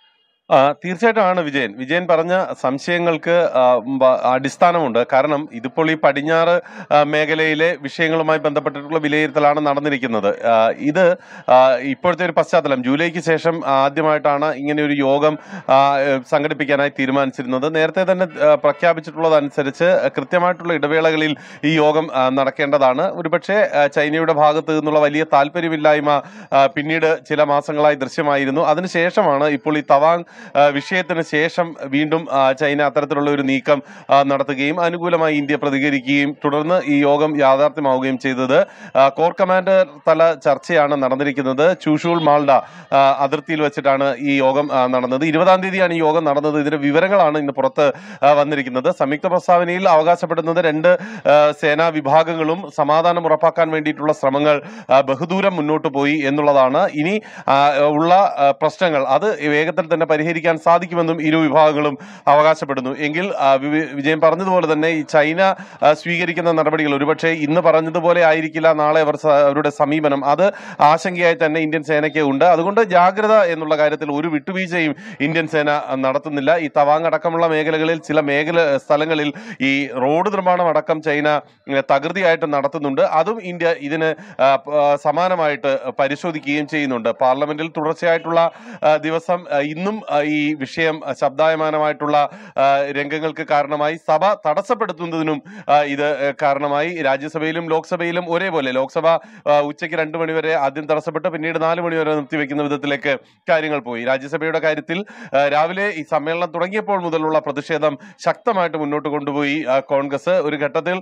ആ, തീർച്ചയായിട്ടും ആണ് വിജയൻ വിജയൻ പറഞ്ഞ സംശയങ്ങൾക്ക് ആ, ബ- അടിസ്ഥാനമുണ്ട് കാരണം ഇതിപ്പോൾ ഈ പടിഞ്ഞാറ് ആ, മേഖലയിലെ വിഷയങ്ങളുമായി ബന്ധപ്പെട്ടിട്ടുള്ള വിലയിരുത്തലാണ് നടന്നിരിക്കുന്നത് ആ, ഇത് ആ, ഇപ്പോഴത്തെ ഒരു പശ്ചാത്തലം ജൂലൈക്ക് ശേഷം ആദ്യമായിട്ടാണ് ഇങ്ങനെ ഒരു യോഗം ആ, ഏഹ്, സംഘടിപ്പിക്കാനായി തീരുമാനിച്ചിരുന്നത് നേരത്തെ തന്നെ ആ, പ്രഖ്യാപിച്ചിട്ടുള്ളതനുസരിച്ച് കൃത്യമായിട്ടുള്ള ഇടവേളകളിൽ ഈ യോഗം ആ, നടക്കേണ്ടതാണ് ഒരുപക്ഷെ ആ, ചൈനയുടെ ഭാഗത്ത് നിന്നുള്ള വലിയ താല്പര്യമില്ലായ്മ ആ, പിന്നീട് ചില മാസങ്ങളായി ദൃശ്യമായിരുന്നു അതിനുശേഷമാണ് ഇപ്പോൾ ഈ തവാങ് ആ, വിഷയത്തിന് ശേഷം വീണ്ടും ആ, ചൈന അത്തരത്തിലുള്ള ഒരു നീക്കം ആ, നടത്തുകയും അനുകൂലമായി ഇന്ത്യ പ്രതികരിക്കുകയും തുടർന്ന് ഈ യോഗം യാഥാർത്ഥ്യമാവുകയും ചെയ്തത് ആ, കോർ കമാൻഡർ തല ചർച്ചയാണ് നടന്നിരിക്കുന്നത് ചൂഷൂൾ മാൾഡ ആ, അതിർത്തിയിൽ വെച്ചിട്ടാണ് ഈ യോഗം ആ, നടന്നത് ഇരുപതാം തീയതിയാണ് ഈ യോഗം നടന്നത് ഇതിന്റെ വിവരങ്ങളാണ് ഇന്ന് പുറത്ത് ആ, വന്നിരിക്കുന്നത് സംയുക്ത പ്രസ്താവനയിൽ അവകാശപ്പെടുന്നത് രണ്ട് ആ, സേനാ വിഭാഗങ്ങളും സമാധാനം ഉറപ്പാക്കാൻ വേണ്ടിയിട്ടുള്ള ശ്രമങ്ങൾ ആ, ബഹുദൂരം മുന്നോട്ട് പോയി എന്നുള്ളതാണ് ഇനി ആ, ഉള്ള ആ, പ്രശ്നങ്ങൾ അത് വേഗത്തിൽ തന്നെ പരിഹരിക്കാൻ സാധിക്കുമെന്നും ഇരു വിഭാഗങ്ങളും അവകാശപ്പെടുന്നു എങ്കിൽ ആ, വി- വിജയൻ പറഞ്ഞതുപോലെ തന്നെ ഈ ചൈന ആ, സ്വീകരിക്കുന്ന നടപടികൾ ഒരുപക്ഷെ ഇന്ന് പറഞ്ഞതുപോലെ ആയിരിക്കില്ല നാളെ അവർ സ- അവരുടെ സമീപനം അത് ആശങ്കയായി തന്നെ ഇന്ത്യൻ സേനയ്ക്ക് ഉണ്ട് അതുകൊണ്ട് ജാഗ്രത എന്നുള്ള കാര്യത്തിൽ ഒരു വിട്ടുവീഴ്ചയും ഇന്ത്യൻ സേന ആ, നടത്തുന്നില്ല ഈ തവാങ് അടക്കമുള്ള മേഖലകളിൽ ചില മേഖല സ്ഥലങ്ങളിൽ ഈ റോഡ് നിർമ്മാണം അടക്കം ചൈന ഉം, തകൃതിയായിട്ട് നടത്തുന്നുണ്ട് അതും ഇന്ത്യ ഇതിന് ആ, പ- ആ, സമാനമായിട്ട് പരിശോധിക്കുകയും ചെയ്യുന്നുണ്ട് പാർലമെന്റിൽ തുടർച്ചയായിട്ടുള്ള ആ, ദിവസം ആ, ഇന്നും ആ, ഈ വിഷയം ആ, ശബ്ദായമാനമായിട്ടുള്ള ആ, രംഗങ്ങൾക്ക് കാരണമായി സഭ തടസ്സപ്പെടുത്തുന്നതിനും ആ, ഇത് ആ, കാരണമായി രാജ്യസഭയിലും ലോക്സഭയിലും ഒരേപോലെ ലോക്സഭ ആ, ഉച്ചയ്ക്ക് രണ്ട് മണിവരെ ആദ്യം തടസ്സപ്പെട്ട് പിന്നീട് നാല് മണിവരെ നിർത്തിവെക്കുന്ന വിധത്തിലേക്ക് കാര്യങ്ങൾ പോയി രാജ്യസഭയുടെ കാര്യത്തിൽ ആ, രാവിലെ ഈ സമ്മേളനം തുടങ്ങിയപ്പോൾ മുതലുള്ള പ്രതിഷേധം ശക്തമായിട്ട് മുന്നോട്ട് കൊണ്ടുപോയി ആ, കോൺഗ്രസ് ഒരു ഘട്ടത്തിൽ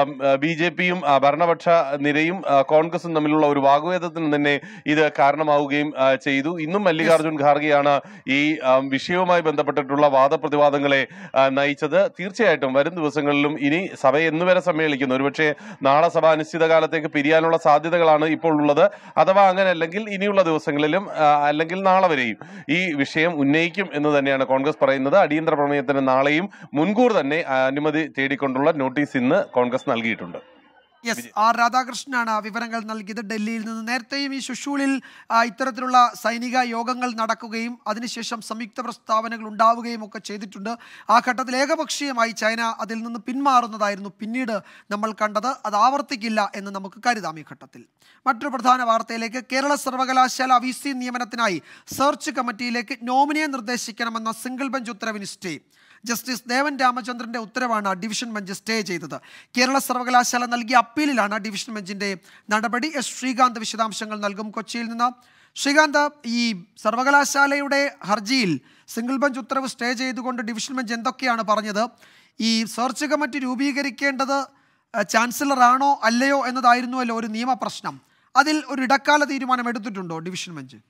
ബി ജെ പിയും ഭരണപക്ഷ നിരയും ആ, കോൺഗ്രസും തമ്മിലുള്ള ഒരു വാഗ്വേദത്തിന് തന്നെ ഇത് കാരണമാവുകയും ആ, ചെയ്തു ഇന്നും മല്ലികാർജുൻ ഖാർഗെയാണ് ഈ ആ, വിഷയവുമായി ബന്ധപ്പെട്ടിട്ടുള്ള വാദപ്രതിവാദങ്ങളെ ആ, നയിച്ചത് തീർച്ചയായിട്ടും വരും ദിവസങ്ങളിലും ഇനി സഭ എന്നുവരെ സമ്മേളിക്കുന്നു ഒരുപക്ഷെ നാളെ സഭ അനിശ്ചിതകാലത്തേക്ക് പിരിയാനുള്ള സാധ്യതകളാണ് ഇപ്പോൾ ഉള്ളത് അഥവാ അങ്ങനെ അല്ലെങ്കിൽ ഇനിയുള്ള ദിവസങ്ങളിലും ആ, അല്ലെങ്കിൽ നാളെ വരെയും ഈ വിഷയം ഉന്നയിക്കും എന്ന് തന്നെയാണ് കോൺഗ്രസ് പറയുന്നത് അടിയന്തര പ്രമേയത്തിന് നാളെയും മുൻകൂർ തന്നെ ആ, അനുമതി തേടിക്കൊണ്ടുള്ള നോട്ടീസ് ഇന്ന് കോൺഗ്രസ് നൽകിയിട്ടുണ്ട് യെസ് ആർ രാധാകൃഷ്ണനാണ് വിവരങ്ങൾ നൽകിയത് ഡൽഹിയിൽ നിന്ന് നേരത്തെയും ഈ ശുശൂളിൽ ആ, ഇത്തരത്തിലുള്ള സൈനിക യോഗങ്ങൾ നടക്കുകയും അതിനുശേഷം സംയുക്ത പ്രസ്താവനകൾ ഉണ്ടാവുകയും ഒക്കെ ചെയ്തിട്ടുണ്ട് ആ ഘട്ടത്തിൽ ഏകപക്ഷീയമായി ചൈന അതിൽ നിന്ന് പിന്മാറുന്നതായിരുന്നു പിന്നീട് നമ്മൾ കണ്ടത് അത് ആവർത്തിക്കില്ല എന്ന് നമുക്ക് കരുതാം ഈ ഘട്ടത്തിൽ മറ്റൊരു പ്രധാന വാർത്തയിലേക്ക് കേരള സർവകലാശാല വി സി നിയമനത്തിനായി സെർച്ച് കമ്മിറ്റിയിലേക്ക് നോമിനിയെ നിർദ്ദേശിക്കണമെന്ന സിംഗിൾ ബെഞ്ച് ഉത്തരവിന് സ്റ്റേ ജസ്റ്റിസ് ദേവൻ രാമചന്ദ്രന്റെ ഉത്തരവാണ് ഡിവിഷൻ ബെഞ്ച് സ്റ്റേ ചെയ്തത് കേരള സർവകലാശാല നൽകിയ അപ്പീലിലാണ് ഡിവിഷൻ ബെഞ്ചിന്റെ നടപടി എസ് ശ്രീകാന്ത് വിശദാംശങ്ങൾ നൽകും കൊച്ചിയിൽ നിന്ന് ശ്രീകാന്ത് ഈ സർവകലാശാലയുടെ ഹർജിയിൽ സിംഗിൾ ബെഞ്ച് ഉത്തരവ് സ്റ്റേ ചെയ്തുകൊണ്ട് ഡിവിഷൻ ബെഞ്ച് എന്തൊക്കെയാണ് പറഞ്ഞത് ഈ സെർച്ച് കമ്മിറ്റി രൂപീകരിക്കേണ്ടത് അഹ്, ചാൻസലർ ആണോ അല്ലയോ എന്നതായിരുന്നുവല്ലോ ഒരു നിയമപ്രശ്നം അതിൽ ഒരു ഇടക്കാല തീരുമാനം എടുത്തിട്ടുണ്ടോ ഡിവിഷൻ ബെഞ്ച്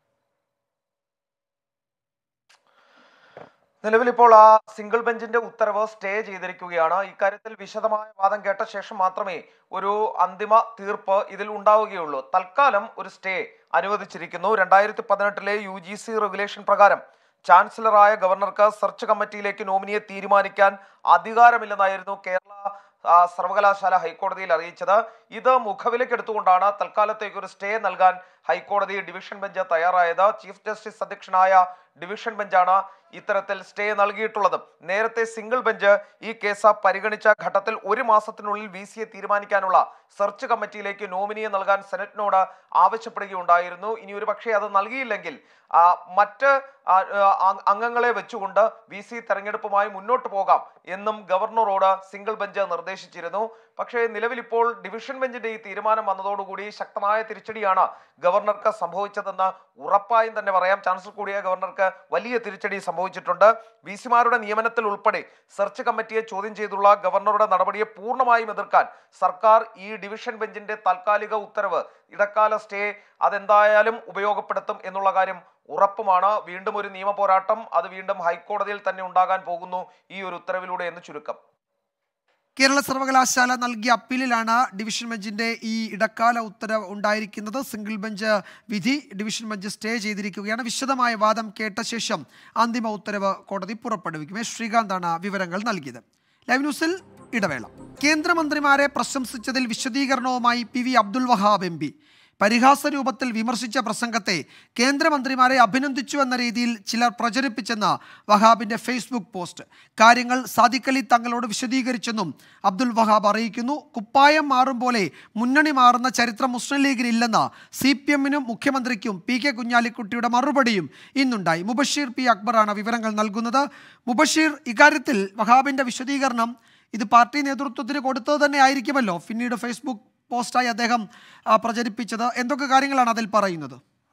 നിലവിൽ ഇപ്പോൾ ആ സിംഗിൾ ബെഞ്ചിന്റെ ഉത്തരവ് സ്റ്റേ ചെയ്തിരിക്കുകയാണ് ഇക്കാര്യത്തിൽ വിശദമായ വാദം കേട്ട ശേഷം മാത്രമേ ഒരു അന്തിമ തീർപ്പ് ഇതിൽ ഉണ്ടാവുകയുള്ളൂ തൽക്കാലം ഒരു സ്റ്റേ അനുവദിച്ചിരിക്കുന്നു രണ്ടായിരത്തി പതിനെട്ടിലെ യു ജി സി റെഗുലേഷൻ പ്രകാരം ചാൻസലറായ ഗവർണർക്ക് സെർച്ച് കമ്മിറ്റിയിലേക്ക് നോമിനിയെ തീരുമാനിക്കാൻ അധികാരമില്ലെന്നായിരുന്നു കേരള ആ, സർവകലാശാല ഹൈക്കോടതിയിൽ അറിയിച്ചത് ഇത് മുഖവിലക്കെടുത്തുകൊണ്ടാണ് തൽക്കാലത്തേക്ക് ഒരു സ്റ്റേ നൽകാൻ ഹൈക്കോടതി ഡിവിഷൻ ബെഞ്ച് തയ്യാറായത് ചീഫ് ജസ്റ്റിസ് അധ്യക്ഷനായ ഡിവിഷൻ ബെഞ്ചാണ് ഇത്തരത്തിൽ സ്റ്റേ നൽകിയിട്ടുള്ളത് നേരത്തെ സിംഗിൾ ബെഞ്ച് ഈ കേസ് പരിഗണിച്ച ഘട്ടത്തിൽ ഒരു മാസത്തിനുള്ളിൽ വി സിയെ തീരുമാനിക്കാനുള്ള സെർച്ച് കമ്മിറ്റിയിലേക്ക് നോമിനിയെ നൽകാൻ സെനറ്റിനോട് ആവശ്യപ്പെടുകയുണ്ടായിരുന്നു ഇനി ഒരു പക്ഷേ അത് നൽകിയില്ലെങ്കിൽ ആ, മറ്റ് ആ, ആ, അംഗങ്ങളെ വെച്ചുകൊണ്ട് വി സി തെരഞ്ഞെടുപ്പുമായി മുന്നോട്ട് പോകാം എന്നും ഗവർണറോട് സിംഗിൾ ബെഞ്ച് നിർദ്ദേശിച്ചിരുന്നു പക്ഷേ നിലവിൽ ഇപ്പോൾ ഡിവിഷൻ ബെഞ്ചിന്റെ ഈ തീരുമാനം വന്നതോടുകൂടി ശക്തമായ തിരിച്ചടിയാണ് ഗവർണർക്ക് സംഭവിച്ചതെന്ന് ഉറപ്പായും തന്നെ പറയാം ചാൻസലർ കൂടിയ ഗവർണർക്ക് വലിയ തിരിച്ചടി സംഭവിച്ചിട്ടുണ്ട് വി സിമാരുടെ നിയമനത്തിൽ ഉൾപ്പെടെ സെർച്ച് കമ്മിറ്റിയെ ചോദ്യം ചെയ്തുള്ള ഗവർണറുടെ നടപടിയെ പൂർണ്ണമായും എതിർക്കാൻ സർക്കാർ ഈ ഡിവിഷൻ ബെഞ്ചിന്റെ താൽക്കാലിക ഉത്തരവ് ഇടക്കാല സ്റ്റേ അതെന്തായാലും ഉപയോഗപ്പെടുത്തും എന്നുള്ള കാര്യം ഉറപ്പുമാണ് വീണ്ടും ഒരു നിയമ പോരാട്ടം അത് വീണ്ടും ഹൈക്കോടതിയിൽ തന്നെ ഉണ്ടാകാൻ പോകുന്നു ഈ ഒരു ഉത്തരവിലൂടെ എന്ന് ചുരുക്കം കേരള സർവകലാശാല നൽകിയ അപ്പീലിലാണ് ഡിവിഷൻ ബെഞ്ചിന്റെ ഈ ഇടക്കാല ഉത്തരവ് ഉണ്ടായിരിക്കുന്നത് സിംഗിൾ ബെഞ്ച് വിധി ഡിവിഷൻ ബെഞ്ച് സ്റ്റേ ചെയ്തിരിക്കുകയാണ് വിശദമായ വാദം കേട്ട ശേഷം അന്തിമ ഉത്തരവ് കോടതി പുറപ്പെടുവിക്കും എസ് ശ്രീകാന്താണ് വിവരങ്ങൾ നൽകിയത് ലൈവ് ന്യൂസിൽ ഇടവേള കേന്ദ്രമന്ത്രിമാരെ പ്രശംസിച്ചതിൽ വിശദീകരണവുമായി P V Abdul Wahab M P പരിഹാസ രൂപത്തിൽ വിമർശിച്ച പ്രസംഗത്തെ കേന്ദ്രമന്ത്രിമാരെ അഭിനന്ദിച്ചു എന്ന രീതിയിൽ ചിലർ പ്രചരിപ്പിച്ചെന്ന് വഹാബിന്റെ ഫേസ്ബുക്ക് പോസ്റ്റ് കാര്യങ്ങൾ സാദിഖലി തങ്ങളോട് വിശദീകരിച്ചെന്നും അബ്ദുൽ വഹാബ് അറിയിക്കുന്നു കുപ്പായം മാറും പോലെ മുന്നണി മാറുന്ന ചരിത്രം മുസ്ലിം ലീഗിനില്ലെന്ന് സി പി എമ്മിനും മുഖ്യമന്ത്രിക്കും പി കെ കുഞ്ഞാലിക്കുട്ടിയുടെ മറുപടിയും ഇന്നുണ്ടായി മുബഷീർ പി അക്ബറാണ് വിവരങ്ങൾ നൽകുന്നത് മുബഷീർ ഇക്കാര്യത്തിൽ വഹാബിന്റെ വിശദീകരണം ഇത് പാർട്ടി നേതൃത്വത്തിന് കൊടുത്തത് തന്നെ ആയിരിക്കുമല്ലോ പിന്നീട് ഫേസ്ബുക്ക് പോസ്റ്റായി അദ്ദേഹം ആ, പ്രചരിപ്പിച്ചത് എന്തൊക്കെ കാര്യങ്ങളാണ് അതിൽ പറയുന്നത്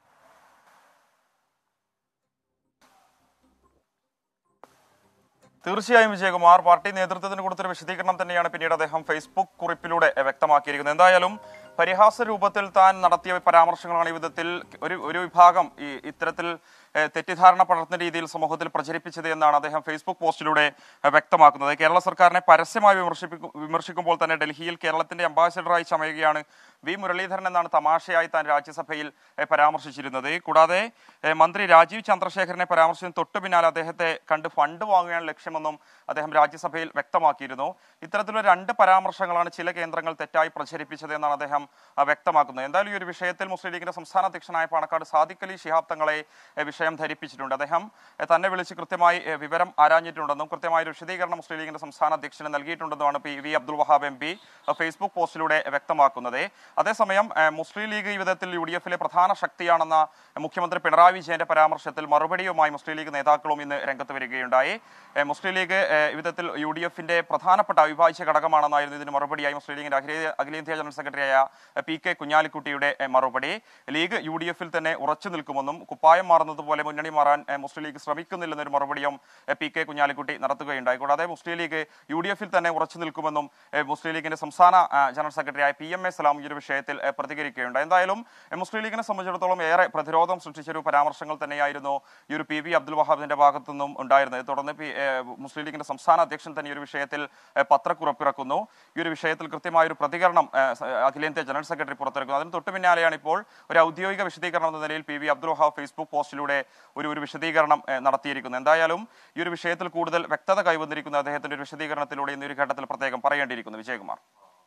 തീർച്ചയായും വിജയകുമാർ പാർട്ടി നേതൃത്വത്തിന് കൊടുത്തൊരു വിശദീകരണം തന്നെയാണ് പിന്നീട് അദ്ദേഹം ഫേസ്ബുക്ക് കുറിപ്പിലൂടെ എ, വ്യക്തമാക്കിയിരിക്കുന്നത് എന്തായാലും പരിഹാസ രൂപത്തിൽ താൻ നടത്തിയ പരാമർശങ്ങളാണ് ഈ വിധത്തിൽ ഒരു ഒരു വിഭാഗം ഈ ഇത്തരത്തിൽ എ, തെറ്റിദ്ധാരണ പടർത്തുന്ന രീതിയിൽ സമൂഹത്തിൽ പ്രചരിപ്പിച്ചത് എന്നാണ് അദ്ദേഹം ഫേസ്ബുക്ക് പോസ്റ്റിലൂടെ എ, വ്യക്തമാക്കുന്നത് കേരള സർക്കാരിനെ പരസ്യമായി വിമർശിപ്പിക്കു വിമർശിക്കുമ്പോൾ തന്നെ ഡൽഹിയിൽ കേരളത്തിന്റെ അംബാസിഡറായി ചമയുകയാണ് വി മുരളീധരൻ എന്നാണ് തമാശയായി താൻ രാജ്യസഭയിൽ എ, പരാമർശിച്ചിരുന്നത് കൂടാതെ എ, മന്ത്രി രാജീവ് ചന്ദ്രശേഖരനെ പരാമർശിച്ചതിന് തൊട്ടു പിന്നാലെ അദ്ദേഹത്തെ കണ്ട് ഫണ്ട് വാങ്ങുകയാണ് ലക്ഷ്യമെന്നും അദ്ദേഹം രാജ്യസഭയിൽ വ്യക്തമാക്കിയിരുന്നു ഇത്തരത്തിലുള്ള രണ്ട് പരാമർശങ്ങളാണ് ചില കേന്ദ്രങ്ങൾ തെറ്റായി പ്രചരിപ്പിച്ചത് എന്നാണ് അദ്ദേഹം ആ, വ്യക്തമാക്കുന്നത് എന്തായാലും ഈ ഒരു വിഷയത്തിൽ മുസ്ലിം ലീഗിന്റെ സംസ്ഥാന അധ്യക്ഷനായ പാണക്കാട് സാദിഖ് അലി ശിഹാബ് തങ്ങളെ എ, വിഷയം ധരിപ്പിച്ചിട്ടുണ്ട് അദ്ദേഹം എ, തന്നെ വിളിച്ച് കൃത്യമായി എ, വിവരം ആരാഞ്ഞിട്ടുണ്ടെന്നും കൃത്യമായ ഒരു വിശദീകരണം മുസ്ലിം ലീഗിന്റെ സംസ്ഥാന അധ്യക്ഷന് നൽകിയിട്ടുണ്ടെന്നുമാണ് P V Abdul Wahab M P Facebook പോസ്റ്റിലൂടെ വ്യക്തമാക്കുന്നത് അതേസമയം എ, മുസ്ലിം ലീഗ് ഈ വിധത്തിൽ യു ഡി എഫിലെ പ്രധാന ശക്തിയാണെന്ന മുഖ്യമന്ത്രി പിണറായി വിജയന്റെ പരാമർശത്തിൽ മറുപടിയുമായി മുസ്ലിം ലീഗ് നേതാക്കളും ഇന്ന് രംഗത്ത് വരികയുണ്ടായി എ, മുസ്ലിം ലീഗ് എ, ഈ വിധത്തിൽ യു ഡി എഫിന്റെ പ്രധാനപ്പെട്ട അവിഭാജ്യ ഘടകമാണെന്നായിരുന്നു ഇതിന് മറുപടിയായി മുസ്ലിം ലീഗിന്റെ അഖിലേ- അഖിലേന്ത്യാ ജനറൽ സെക്രട്ടറിയായ എ, പി കെ കുഞ്ഞാലിക്കുട്ടിയുടെ എ, മറുപടി ലീഗ് യു ഡി എഫിൽ തന്നെ ഉറച്ചു നിൽക്കുമെന്നും കുപ്പായം മാറുന്നത് പോലെ മുന്നണി മാറാൻ എ, മുസ്ലിം ലീഗ് ശ്രമിക്കുന്നില്ലെന്നൊരു മറുപടിയും എ, പി കെ കുഞ്ഞാലിക്കുട്ടി നടത്തുകയുണ്ടായി കൂടാതെ മുസ്ലിം ലീഗ് യു ഡി എഫിൽ തന്നെ ഉറച്ചു നിൽക്കുമെന്നും എ, മുസ്ലിം ലീഗിന്റെ സംസ്ഥാന ആ, ജനറൽ സെക്രട്ടറിയായ പി എം എ സലാം ഈ ഒരു വിഷയത്തിൽ എ, പ്രതികരിക്കുകയുണ്ടായി എന്തായാലും എ, മുസ്ലിം ലീഗിനെ സംബന്ധിച്ചിടത്തോളം ഏറെ പ്രതിരോധം സൃഷ്ടിച്ചൊരു പരാമർശങ്ങൾ തന്നെയായിരുന്നു ഈ ഒരു പി വി അബ്ദുൽ വഹാബിന്റെ ഭാഗത്തു നിന്നും ഉണ്ടായിരുന്നത് തുടർന്ന് പി- ഏ, മുസ്ലിം ലീഗിന്റെ സംസ്ഥാന അധ്യക്ഷൻ തന്നെ ഈ ഒരു വിഷയത്തിൽ ഏ, പത്രക്കുറിപ്പിറക്കുന്നു ഈ ഒരു വിഷയത്തിൽ കൃത്യമായ ഒരു പ്രതികരണം ഏ, സ- അഖിലേന്ത്യാ ജനറൽ സെക്രട്ടറി പുറത്തിറക്കുന്നു അതിന് തൊട്ടു പിന്നാലെയാണ് ഇപ്പോൾ ഒരു ഔദ്യോഗിക വിശദീകരണം എന്ന നിലയിൽ P V Abdul Wahab Facebook പോസ്റ്റിലൂടെ ഒരു ഒരു വിശദീകരണം ഏ, നടത്തിയിരിക്കുന്നത് എന്തായാലും ഈ ഒരു വിഷയത്തിൽ കൂടുതൽ വ്യക്തത കൈവന്നിരിക്കുന്ന അദ്ദേഹത്തിന്റെ ഒരു വിശദീകരണത്തിലൂടെ ഇന്ന് ഒരു ഘട്ടത്തിൽ പ്രത്യേകം പറയേണ്ടിയിരിക്കുന്നു വിജയകുമാർ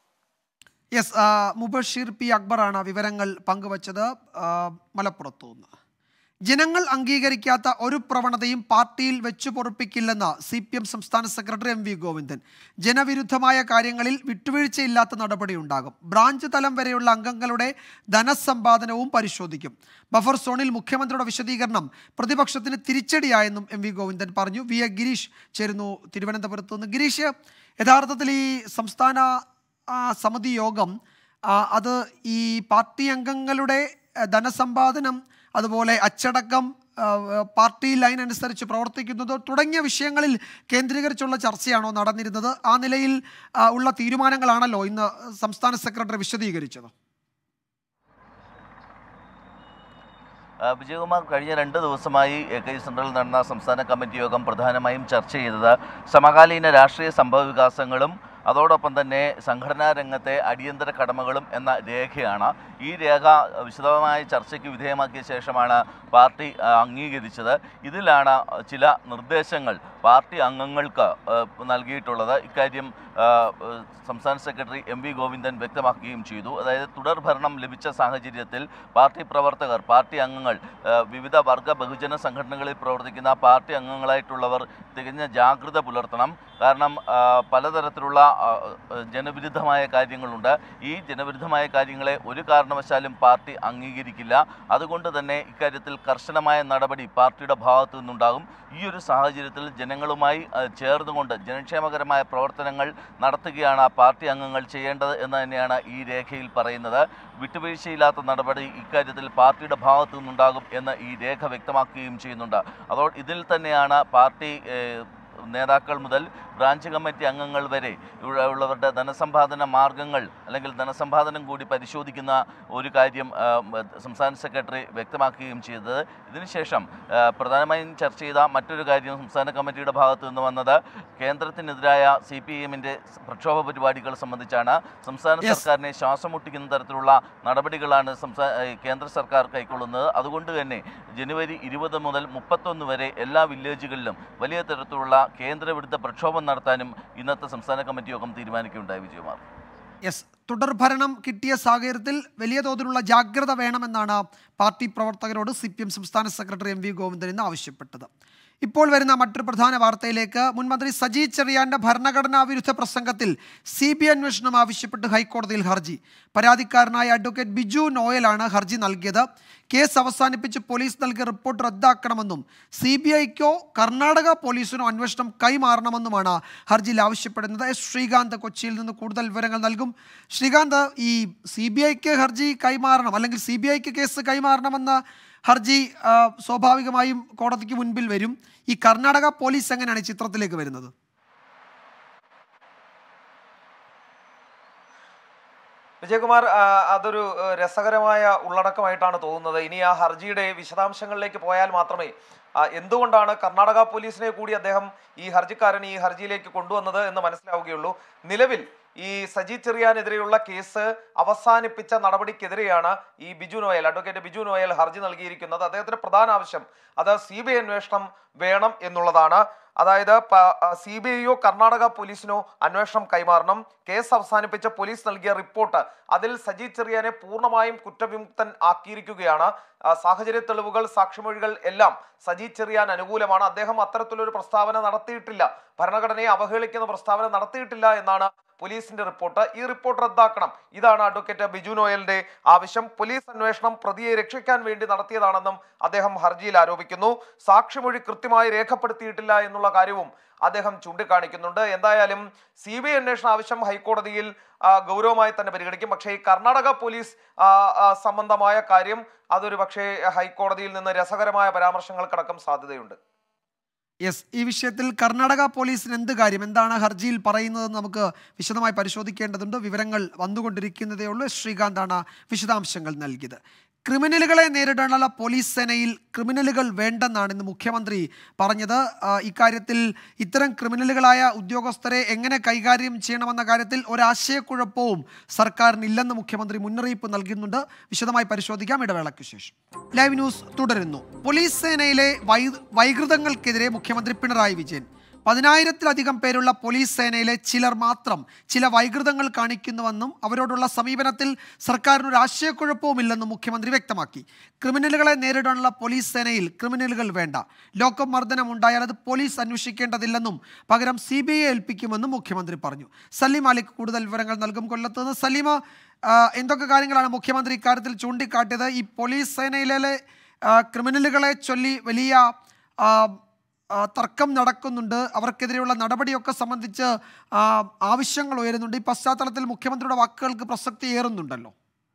യെസ് ആ, മുബഷീർ പി അക്ബറാണ് വിവരങ്ങൾ പങ്കുവച്ചത് ആ, മലപ്പുറത്തു നിന്ന് ജനങ്ങൾ അംഗീകരിക്കാത്ത ഒരു പ്രവണതയും പാർട്ടിയിൽ വെച്ചു പൊറുപ്പിക്കില്ലെന്ന് സി പി എം സംസ്ഥാന സെക്രട്ടറി എം വി ഗോവിന്ദൻ ജനവിരുദ്ധമായ കാര്യങ്ങളിൽ വിട്ടുവീഴ്ചയില്ലാത്ത നടപടിയുണ്ടാകും ബ്രാഞ്ച് തലം വരെയുള്ള അംഗങ്ങളുടെ ധനസമ്പാദനവും പരിശോധിക്കും ബഫർ സോണിൽ മുഖ്യമന്ത്രിയുടെ വിശദീകരണം പ്രതിപക്ഷത്തിന് തിരിച്ചടിയായെന്നും എം വി ഗോവിന്ദൻ പറഞ്ഞു വി എ ഗിരീഷ് ചേരുന്നു തിരുവനന്തപുരത്ത് നിന്ന് ഗിരീഷ് യഥാർത്ഥത്തിൽ ഈ സംസ്ഥാന ആ, സമിതി യോഗം ആ, അത് ഈ പാർട്ടി അംഗങ്ങളുടെ ആ, ധനസമ്പാദനം അതുപോലെ അച്ചടക്കം ആ, പാർട്ടി ലൈൻ അനുസരിച്ച് പ്രവർത്തിക്കുന്നത് തുടങ്ങിയ വിഷയങ്ങളിൽ കേന്ദ്രീകരിച്ചുള്ള ചർച്ചയാണോ നടന്നിരുന്നത് ആ നിലയിൽ ആ, ഉള്ള തീരുമാനങ്ങളാണല്ലോ ഇന്ന് സംസ്ഥാന സെക്രട്ടറി വിശദീകരിച്ചത് ആ, വിജയകുമാർ കഴിഞ്ഞ രണ്ട് ദിവസമായി എ കെ സെൻട്രലിൽ നടന്ന സംസ്ഥാന കമ്മിറ്റി യോഗം പ്രധാനമായും ചർച്ച ചെയ്തത് സമകാലീന രാഷ്ട്രീയ സംഭവ വികാസങ്ങളും അതോടൊപ്പം തന്നെ സംഘടനാ രംഗത്തെ അടിയന്തര കടമകളും എന്ന രേഖയാണ് ഈ രേഖ വിശദമായ ചർച്ചയ്ക്ക് വിധേയമാക്കിയ ശേഷമാണ് പാർട്ടി ആ, അംഗീകരിച്ചത് ഇതിലാണ് ചില നിർദ്ദേശങ്ങൾ പാർട്ടി അംഗങ്ങൾക്ക് ആ, നൽകിയിട്ടുള്ളത് ഇക്കാര്യം ആ, ഏഹ്, സംസ്ഥാന സെക്രട്ടറി എം വി ഗോവിന്ദൻ വ്യക്തമാക്കുകയും ചെയ്തു അതായത് തുടർ ഭരണം ലഭിച്ച സാഹചര്യത്തിൽ പാർട്ടി പ്രവർത്തകർ പാർട്ടി അംഗങ്ങൾ ആ, വിവിധ വർഗ ബഹുജന സംഘടനകളിൽ പ്രവർത്തിക്കുന്ന പാർട്ടി അംഗങ്ങളായിട്ടുള്ളവർ തികഞ്ഞ ജാഗ്രത പുലർത്തണം കാരണം ആ, പലതരത്തിലുള്ള ആ, ആ, ജനവിരുദ്ധമായ കാര്യങ്ങളുണ്ട് ഈ ജനവിരുദ്ധമായ കാര്യങ്ങളെ ഒരു കാരണവശാലും പാർട്ടി അംഗീകരിക്കില്ല അതുകൊണ്ട് തന്നെ ഇക്കാര്യത്തിൽ കർശനമായ നടപടി പാർട്ടിയുടെ ഭാഗത്തു നിന്നുണ്ടാകും ഈ ഒരു സാഹചര്യത്തിൽ ജനങ്ങളുമായി ആ, ചേർന്നുകൊണ്ട് ജനക്ഷേമകരമായ പ്രവർത്തനങ്ങൾ നടത്തുകയാണ് പാർട്ടി അംഗങ്ങൾ ചെയ്യേണ്ടത് എന്ന് തന്നെയാണ് ഈ രേഖയിൽ പറയുന്നത് വിട്ടുവീഴ്ചയില്ലാത്ത നടപടി ഇക്കാര്യത്തിൽ പാർട്ടിയുടെ ഭാഗത്തു നിന്നുണ്ടാകും എന്ന് ഈ രേഖ വ്യക്തമാക്കുകയും ചെയ്യുന്നുണ്ട് അതോ ഇതിൽ തന്നെയാണ് പാർട്ടി ഏഹ്, നേതാക്കൾ മുതൽ ബ്രാഞ്ച് കമ്മിറ്റി അംഗങ്ങൾ വരെ ഇവിടെ ഉള്ളവരുടെ ധനസമ്പാദന മാർഗങ്ങൾ അല്ലെങ്കിൽ ധനസമ്പാദനം കൂടി പരിശോധിക്കുന്ന ഒരു കാര്യം ആ, മ- സംസ്ഥാന സെക്രട്ടറി വ്യക്തമാക്കുകയും ചെയ്തത് ഇതിനുശേഷം ആ, പ്രധാനമായും ചർച്ച ചെയ്ത മറ്റൊരു കാര്യം സംസ്ഥാന കമ്മിറ്റിയുടെ ഭാഗത്തു നിന്ന് വന്നത് കേന്ദ്രത്തിനെതിരായ സി പി എമ്മിൻ്റെ പ്രക്ഷോഭ പരിപാടികൾ സംബന്ധിച്ചാണ് സംസ്ഥാന Yes. സർക്കാരിനെ ശ്വാസം മുട്ടിക്കുന്ന തരത്തിലുള്ള നടപടികളാണ് സംസ്ഥാന ഏ, കേന്ദ്ര സർക്കാർ കൈക്കൊള്ളുന്നത് അതുകൊണ്ട് തന്നെ ജനുവരി ഇരുപത് മുതൽ മുപ്പത്തൊന്ന് വരെ എല്ലാ വില്ലേജുകളിലും വലിയ തരത്തിലുള്ള കേന്ദ്രവിരുദ്ധ പ്രക്ഷോഭം നടത്താനും ഇന്നത്തെ സംസ്ഥാന കമ്മിറ്റി യോഗം തീരുമാനിക്കുകയുണ്ടായി വിജയകുമാർ യെസ് തുടർഭരണം കിട്ടിയ സാഹചര്യത്തിൽ വലിയ തോതിലുള്ള ജാഗ്രത വേണമെന്നാണ് പാർട്ടി പ്രവർത്തകരോട് സി പി എം സംസ്ഥാന സെക്രട്ടറി എം വി ഗോവിന്ദൻ ഇന്ന് ആവശ്യപ്പെട്ടത് ഇപ്പോൾ വരുന്ന മറ്റൊരു പ്രധാന വാർത്തയിലേക്ക് മുൻമന്ത്രി സജി ചെറിയാന്റെ ഭരണഘടനാ വിരുദ്ധ പ്രസംഗത്തിൽ സി ബി ഐ അന്വേഷണം ആവശ്യപ്പെട്ട് ഹൈക്കോടതിയിൽ ഹർജി പരാതിക്കാരനായ അഡ്വക്കേറ്റ് ബിജു നോയലാണ് ഹർജി നൽകിയത് കേസ് അവസാനിപ്പിച്ച് പോലീസ് നൽകിയ റിപ്പോർട്ട് റദ്ദാക്കണമെന്നും സി ബി ഐക്കോ കർണാടക പോലീസിനോ അന്വേഷണം കൈമാറണമെന്നുമാണ് ഹർജിയിൽ ആവശ്യപ്പെടുന്നത് എസ് ശ്രീകാന്ത് കൊച്ചിയിൽ നിന്ന് കൂടുതൽ വിവരങ്ങൾ നൽകും ശ്രീകാന്ത് ഈ സി ബി ഐക്ക് ഹർജി കൈമാറണം അല്ലെങ്കിൽ സി ബി ഐക്ക് കേസ് കൈമാറണമെന്ന ഹർജി ആ, സ്വാഭാവികമായും കോടതിക്ക് മുൻപിൽ വരും ഈ കർണാടക പോലീസ് എങ്ങനെയാണ് ഈ ചിത്രത്തിലേക്ക് വരുന്നത് വിജയകുമാർ ആ, അതൊരു ഏഹ്, രസകരമായ ഉള്ളടക്കമായിട്ടാണ് തോന്നുന്നത് ഇനി ആ ഹർജിയുടെ വിശദാംശങ്ങളിലേക്ക് പോയാൽ മാത്രമേ ആ, എന്തുകൊണ്ടാണ് കർണാടക പോലീസിനെ കൂടി അദ്ദേഹം ഈ ഹർജിക്കാരൻ ഈ ഹർജിയിലേക്ക് കൊണ്ടുവന്നത് എന്ന് മനസ്സിലാവുകയുള്ളൂ നിലവിൽ ഈ സജി ചെറിയാനെതിരെയുള്ള കേസ് അവസാനിപ്പിച്ച നടപടിക്കെതിരെയാണ് ഈ ബിജു നോയൽ അഡ്വക്കേറ്റ് ബിജു നോയൽ ഹർജി നൽകിയിരിക്കുന്നത് അദ്ദേഹത്തിന്റെ പ്രധാന ആവശ്യം അത് സി ബി ഐ അന്വേഷണം വേണം എന്നുള്ളതാണ് അതായത് സി ബി ഐയോ കർണാടക പോലീസിനോ അന്വേഷണം കൈമാറണം കേസ് അവസാനിപ്പിച്ച പോലീസ് നൽകിയ റിപ്പോർട്ട് അതിൽ സജി ചെറിയാനെ പൂർണ്ണമായും കുറ്റവിമുക്തൻ ആക്കിയിരിക്കുകയാണ് ആ, സാഹചര്യ തെളിവുകൾ സാക്ഷിമൊഴികൾ എല്ലാം സജി ചെറിയാൻ അനുകൂലമാണ് അദ്ദേഹം അത്തരത്തിലൊരു പ്രസ്താവന നടത്തിയിട്ടില്ല ഭരണഘടനയെ അവഹേളിക്കുന്ന പ്രസ്താവന നടത്തിയിട്ടില്ല എന്നാണ് പോലീസിന്റെ റിപ്പോർട്ട് ഈ റിപ്പോർട്ട് റദ്ദാക്കണം ഇതാണ് അഡ്വക്കേറ്റ് ബിജു നോയലിന്റെ ആവശ്യം പോലീസ് അന്വേഷണം പ്രതിയെ രക്ഷിക്കാൻ വേണ്ടി നടത്തിയതാണെന്നും അദ്ദേഹം ഹർജിയിൽ ആരോപിക്കുന്നു സാക്ഷിമൊഴി കൃത്യമായി രേഖപ്പെടുത്തിയിട്ടില്ല എന്നുള്ള കാര്യവും അദ്ദേഹം ചൂണ്ടിക്കാണിക്കുന്നുണ്ട് എന്തായാലും സി ബി ഐ അന്വേഷണ ആവശ്യം ഹൈക്കോടതിയിൽ ആ, ഗൗരവമായി തന്നെ പരിഗണിക്കും പക്ഷേ ഈ കർണാടക പോലീസ് ആ, ആ, സംബന്ധമായ കാര്യം അതൊരു പക്ഷേ ഹൈക്കോടതിയിൽ നിന്ന് രസകരമായ പരാമർശങ്ങൾക്കടക്കം സാധ്യതയുണ്ട് യെസ് ഈ വിഷയത്തിൽ കർണാടക പോലീസിന് എന്ത് കാര്യം എന്താണ് ഹർജിയിൽ പറയുന്നതെന്ന് നമുക്ക് വിശദമായി പരിശോധിക്കേണ്ടതുണ്ട് വിവരങ്ങൾ വന്നുകൊണ്ടിരിക്കുന്നതേ ഉള്ളൂ എസ് ശ്രീകാന്താണ് വിശദാംശങ്ങൾ നൽകിയത് ക്രിമിനലുകളെ നേരിടാനുള്ള പോലീസ് സേനയിൽ ക്രിമിനലുകൾ വേണ്ടെന്നാണ് ഇന്ന് മുഖ്യമന്ത്രി പറഞ്ഞത് ആ, ഇക്കാര്യത്തിൽ ഇത്തരം ക്രിമിനലുകളായ ഉദ്യോഗസ്ഥരെ എങ്ങനെ കൈകാര്യം ചെയ്യണമെന്ന കാര്യത്തിൽ ഒരാശയക്കുഴപ്പവും സർക്കാരിനില്ലെന്ന് മുഖ്യമന്ത്രി മുന്നറിയിപ്പ് നൽകുന്നുണ്ട് വിശദമായി പരിശോധിക്കാം ഇടവേളയ്ക്ക് ശേഷം ലൈവ് ന്യൂസ് തുടരുന്നു പോലീസ് സേനയിലെ വൈ വൈകൃതങ്ങൾക്കെതിരെ മുഖ്യമന്ത്രി പിണറായി വിജയൻ പതിനായിരത്തിലധികം പേരുള്ള പോലീസ് സേനയിലെ ചിലർ മാത്രം ചില വൈകൃതങ്ങൾ കാണിക്കുന്നുവെന്നും അവരോടുള്ള സമീപനത്തിൽ സർക്കാരിനൊരു ആശയക്കുഴപ്പവുമില്ലെന്നും മുഖ്യമന്ത്രി വ്യക്തമാക്കി ക്രിമിനലുകളെ നേരിടാനുള്ള പോലീസ് സേനയിൽ ക്രിമിനലുകൾ വേണ്ട ലോക്കം മർദ്ദനം ഉണ്ടായാൽ അത് പോലീസ് അന്വേഷിക്കേണ്ടതില്ലെന്നും പകരം സി ബി ഐ ഏൽപ്പിക്കുമെന്നും മുഖ്യമന്ത്രി പറഞ്ഞു സലീം മാലിക് കൂടുതൽ വിവരങ്ങൾ നൽകും കൊല്ലത്ത് നിന്ന് സലീമ ആ, എന്തൊക്കെ കാര്യങ്ങളാണ് മുഖ്യമന്ത്രി ഇക്കാര്യത്തിൽ ചൂണ്ടിക്കാട്ടിയത് ഈ പോലീസ് സേനയിലെ ആ, ക്രിമിനലുകളെ ചൊല്ലി വലിയ ആ, ആ, തർക്കം നടക്കുന്നുണ്ട് അവർക്കെതിരെയുള്ള നടപടിയൊക്കെ സംബന്ധിച്ച് ആ, ആവശ്യങ്ങൾ ഉയരുന്നുണ്ട് ഈ പശ്ചാത്തലത്തിൽ മുഖ്യമന്ത്രിയുടെ വാക്കുകൾക്ക് പ്രസക്തി ഏറുന്നുണ്ടല്ലോ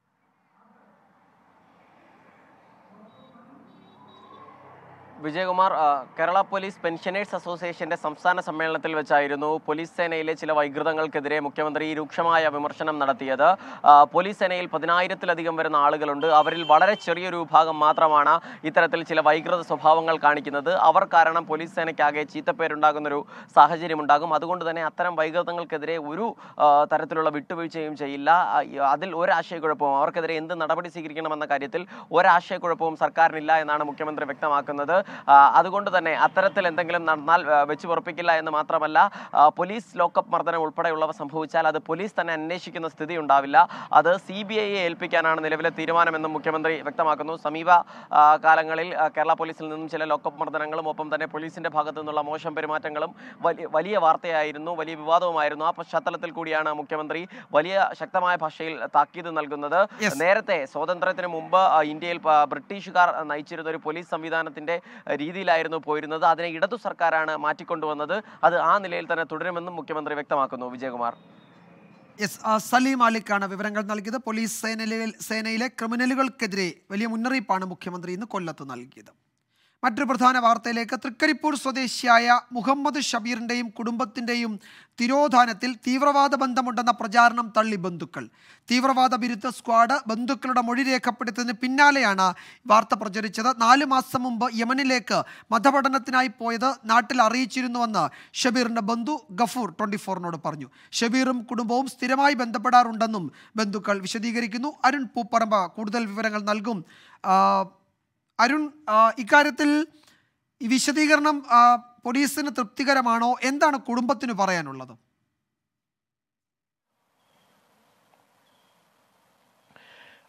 വിജയകുമാർ ആ, കേരള പോലീസ് പെൻഷനേഴ്സ് അസോസിയേഷന്റെ സംസ്ഥാന സമ്മേളനത്തിൽ വെച്ചായിരുന്നു പോലീസ് സേനയിലെ ചില വൈകൃതങ്ങൾക്കെതിരെ മുഖ്യമന്ത്രി രൂക്ഷമായ വിമർശനം നടത്തിയത് ആ, പോലീസ് സേനയിൽ പതിനായിരത്തിലധികം വരുന്ന ആളുകളുണ്ട് അവരിൽ വളരെ ചെറിയൊരു വിഭാഗം മാത്രമാണ് ഇത്തരത്തിൽ ചില വൈകൃത സ്വഭാവങ്ങൾ കാണിക്കുന്നത് അവർ കാരണം പോലീസ് സേനയ്ക്കാകെ ചീത്തപ്പേരുണ്ടാകുന്നൊരു സാഹചര്യം ഉണ്ടാകും അതുകൊണ്ട് തന്നെ അത്തരം വൈകൃതങ്ങൾക്കെതിരെ ഒരു ആ, തരത്തിലുള്ള വിട്ടുവീഴ്ചയും ചെയ്യില്ല ആ, ഈ- അതിൽ ഒരാശയക്കുഴപ്പവും അവർക്കെതിരെ എന്ത് നടപടി സ്വീകരിക്കണമെന്ന കാര്യത്തിൽ ഒരാശയക്കുഴപ്പവും സർക്കാരിനില്ല എന്നാണ് മുഖ്യമന്ത്രി വ്യക്തമാക്കുന്നത് ആ, അതുകൊണ്ട് തന്നെ അത്തരത്തിൽ എന്തെങ്കിലും നടന്നാൽ ആ, വെച്ച് പൊറപ്പിക്കില്ല എന്ന് മാത്രമല്ല ആ, പോലീസ് ലോക്കപ്പ് മർദ്ദനം ഉൾപ്പെടെയുള്ളവ സംഭവിച്ചാൽ അത് പോലീസ് തന്നെ അന്വേഷിക്കുന്ന സ്ഥിതി ഉണ്ടാവില്ല അത് സി ബി ഐയെ ഏൽപ്പിക്കാനാണ് നിലവിലെ തീരുമാനമെന്നും മുഖ്യമന്ത്രി വ്യക്തമാക്കുന്നു സമീപ ആ, കാലങ്ങളിൽ ആ, കേരള പോലീസിൽ നിന്നും ചില ലോക്കപ്പ് മർദ്ദനങ്ങളും ഒപ്പം തന്നെ പോലീസിന്റെ ഭാഗത്തു നിന്നുള്ള മോശം പെരുമാറ്റങ്ങളും വലിയ വലിയ വാർത്തയായിരുന്നു വലിയ വിവാദവുമായിരുന്നു ആ പശ്ചാത്തലത്തിൽ കൂടിയാണ് മുഖ്യമന്ത്രി വലിയ ശക്തമായ ഭാഷയിൽ താക്കീത് നൽകുന്നത് Yes. നേരത്തെ സ്വാതന്ത്ര്യത്തിന് മുമ്പ് ആ, ഇന്ത്യയിൽ പ- ബ്രിട്ടീഷുകാർ നയിച്ചിരുന്ന ഒരു പോലീസ് സംവിധാനത്തിന്റെ ആ, രീതിയിലായിരുന്നു പോയിരുന്നത് അതിനെ ഇടതു സർക്കാരാണ് മാറ്റിക്കൊണ്ടുവന്നത് അത് ആ നിലയിൽ തന്നെ തുടരുമെന്നും മുഖ്യമന്ത്രി വ്യക്തമാക്കുന്നു വിജയകുമാർ യെസ് ആ, സലീം മാലിക്കാണ് വിവരങ്ങൾ നൽകിയത് പോലീസ് സേനയിലെ സേനയിലെ ക്രിമിനലുകൾക്കെതിരെ വലിയ മുന്നറിയിപ്പാണ് മുഖ്യമന്ത്രി ഇന്ന് കൊല്ലത്ത് നൽകിയത് മറ്റൊരു പ്രധാന വാർത്തയിലേക്ക് തൃക്കരിപ്പൂർ സ്വദേശിയായ മുഹമ്മദ് ഷബീറിൻ്റെയും കുടുംബത്തിൻ്റെയും തിരോധാനത്തിൽ തീവ്രവാദ ബന്ധമുണ്ടെന്ന പ്രചാരണം തള്ളി ബന്ധുക്കൾ തീവ്രവാദ വിരുദ്ധ സ്ക്വാഡ് ബന്ധുക്കളുടെ മൊഴി രേഖപ്പെടുത്തുന്നതിന് പിന്നാലെയാണ് വാർത്ത പ്രചരിച്ചത് നാല് മാസം മുമ്പ് യമനിലേക്ക് മതപഠനത്തിനായി പോയത് നാട്ടിൽ അറിയിച്ചിരുന്നുവെന്ന് ഷബീറിന്റെ ബന്ധു ഗഫൂർ ട്വന്റി ഫോറിനോട് പറഞ്ഞു ഷബീറും കുടുംബവും സ്ഥിരമായി ബന്ധപ്പെടാറുണ്ടെന്നും ബന്ധുക്കൾ വിശദീകരിക്കുന്നു അരുൺ പൂപ്പറമ്പ കൂടുതൽ വിവരങ്ങൾ നൽകും ആ, അരുൺ ആ, ഇക്കാര്യത്തിൽ ഈ വിശദീകരണം ആ, പോലീസിന് തൃപ്തികരമാണോ എന്താണ് കുടുംബത്തിന് പറയാനുള്ളത്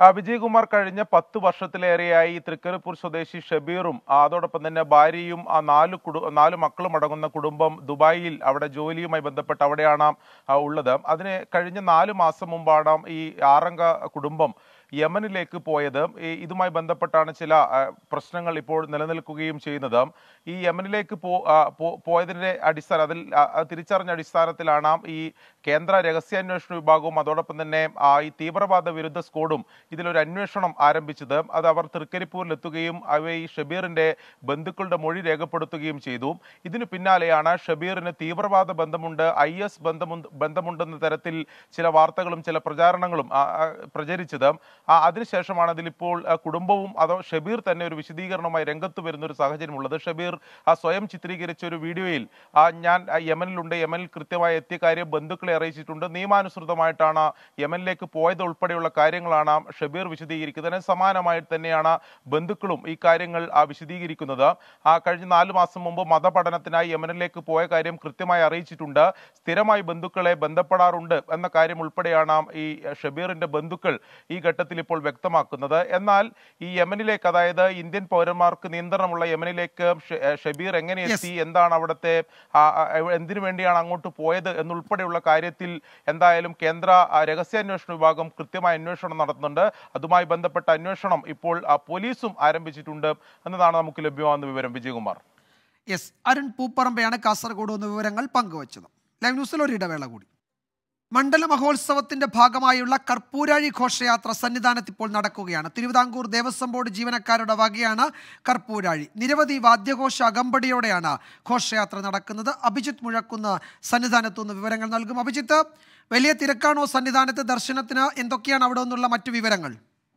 ആ, വിജയകുമാർ കഴിഞ്ഞ പത്ത് വർഷത്തിലേറെയായി തൃക്കരിപ്പൂർ സ്വദേശി ഷബീറും ആ, അതോടൊപ്പം തന്നെ ഭാര്യയും ആ നാല് കുടു നാല് മക്കളും അടങ്ങുന്ന കുടുംബം ദുബായിൽ അവിടെ ജോലിയുമായി ബന്ധപ്പെട്ട് അവിടെയാണ് ആ, ഉള്ളത് അതിന് കഴിഞ്ഞ നാല് മാസം മുമ്പാണ് ഈ ആറംഗ കുടുംബം യമനിലേക്ക് പോയത് ഈ ഇതുമായി ബന്ധപ്പെട്ടാണ് ചില ആ, പ്രശ്നങ്ങൾ ഇപ്പോൾ നിലനിൽക്കുകയും ചെയ്യുന്നത് ഈ യമനിലേക്ക് പോ ആ, പോ- പോയതിന്റെ അടിസ്ഥാനം അതിൽ ആ, ആ, തിരിച്ചറിഞ്ഞ അടിസ്ഥാനത്തിലാണ് ഈ കേന്ദ്ര രഹസ്യാന്വേഷണ വിഭാഗവും അതോടൊപ്പം തന്നെ ആ, ഈ തീവ്രവാദ വിരുദ്ധ സ്ക്വാഡും ഇതിലൊരു അന്വേഷണം ആരംഭിച്ചത് അത് അവർ തൃക്കരിപ്പൂരിലെത്തുകയും അവ ഈ ഷബീറിന്റെ ബന്ധുക്കളുടെ മൊഴി രേഖപ്പെടുത്തുകയും ചെയ്തു ഇതിനു പിന്നാലെയാണ് ഷബീറിന് തീവ്രവാദ ബന്ധമുണ്ട് ഐ എസ് ബന്ധമുണ്ട് ബന്ധമുണ്ടെന്ന തരത്തിൽ ചില വാർത്തകളും ചില പ്രചാരണങ്ങളും ആ, ആ, പ്രചരിച്ചത് ആ, അതിനുശേഷമാണ് അതിലിപ്പോൾ ആ, കുടുംബവും അതോ ഷബീർ തന്നെ ഒരു വിശദീകരണവുമായി രംഗത്ത് വരുന്ന ഒരു സാഹചര്യമുള്ളത് ഷബീർ ആ സ്വയം ചിത്രീകരിച്ച ഒരു വീഡിയോയിൽ ആ, ഞാൻ ആ, യമനിലുണ്ട് യമനിൽ കൃത്യമായി എത്തിയ കാര്യം ബന്ധുക്കളെ അറിയിച്ചിട്ടുണ്ട് നിയമാനുസൃതമായിട്ടാണ് യമനിലേക്ക് പോയത് ഉൾപ്പെടെയുള്ള കാര്യങ്ങളാണ് ഷബീർ വിശദീകരിക്കുന്നത് അതിന് സമാനമായി തന്നെയാണ് ബന്ധുക്കളും ഈ കാര്യങ്ങൾ ആ, വിശദീകരിക്കുന്നത് ആ കഴിഞ്ഞ നാല് മാസം മുമ്പ് മതപഠനത്തിനായി യമനിലേക്ക് പോയ കാര്യം കൃത്യമായി അറിയിച്ചിട്ടുണ്ട് സ്ഥിരമായി ബന്ധുക്കളെ ബന്ധപ്പെടാറുണ്ട് എന്ന കാര്യം ഉൾപ്പെടെയാണ് ഈ ഷബീറിന്റെ ബന്ധുക്കൾ ഈ ഘട്ടത്തിൽ ഇപ്പോൾ വ്യക്തമാക്കുന്നത് എന്നാൽ ഈ യമനിലേക്ക് അതായത് ഇന്ത്യൻ പൗരന്മാർക്ക് നിയന്ത്രണമുള്ള യമനിലേക്ക് ഷ- ഏ, ഷബീർ എങ്ങനെ എത്തി എന്താണ് അവിടുത്തെ ആ, ആ, എന്തിനു വേണ്ടിയാണ് അങ്ങോട്ട് പോയത് എന്നുൾപ്പെടെയുള്ള കാര്യത്തിൽ എന്തായാലും കേന്ദ്ര ആ, രഹസ്യാന്വേഷണ വിഭാഗം കൃത്യമായ അന്വേഷണം നടത്തുന്നുണ്ട് അതുമായി ബന്ധപ്പെട്ട അന്വേഷണം ഇപ്പോൾ ആ, പോലീസും ആരംഭിച്ചിട്ടുണ്ട് എന്നതാണ് നമുക്ക് ലഭ്യമാകുന്ന വിവരം വിജയകുമാർ യെസ് അരുൺ പൂപ്പറമ്പയാണ് കാസർഗോഡ് നിന്ന് വിവരങ്ങൾ പങ്കുവച്ചത് ലൈവ് ന്യൂസിൽ ഒരു ഇടവേള കൂടി മണ്ഡല മഹോത്സവത്തിന്റെ ഭാഗമായുള്ള കർപ്പൂരാഴി ഘോഷയാത്ര സന്നിധാനത്ത് ഇപ്പോൾ നടക്കുകയാണ് തിരുവിതാംകൂർ ദേവസ്വം ബോർഡ് ജീവനക്കാരുടെ വകയാണ് കർപ്പൂരാഴി നിരവധി വാദ്യഘോഷ അകമ്പടിയോടെയാണ് ഘോഷയാത്ര നടക്കുന്നത് അഭിജിത്ത് മുഴക്കുന്ന് സന്നിധാനത്തു നിന്ന് വിവരങ്ങൾ നൽകും അഭിജിത്ത് വലിയ തിരക്കാണോ സന്നിധാനത്ത് ദർശനത്തിന് എന്തൊക്കെയാണ് അവിടെ നിന്നുള്ള മറ്റു വിവരങ്ങൾ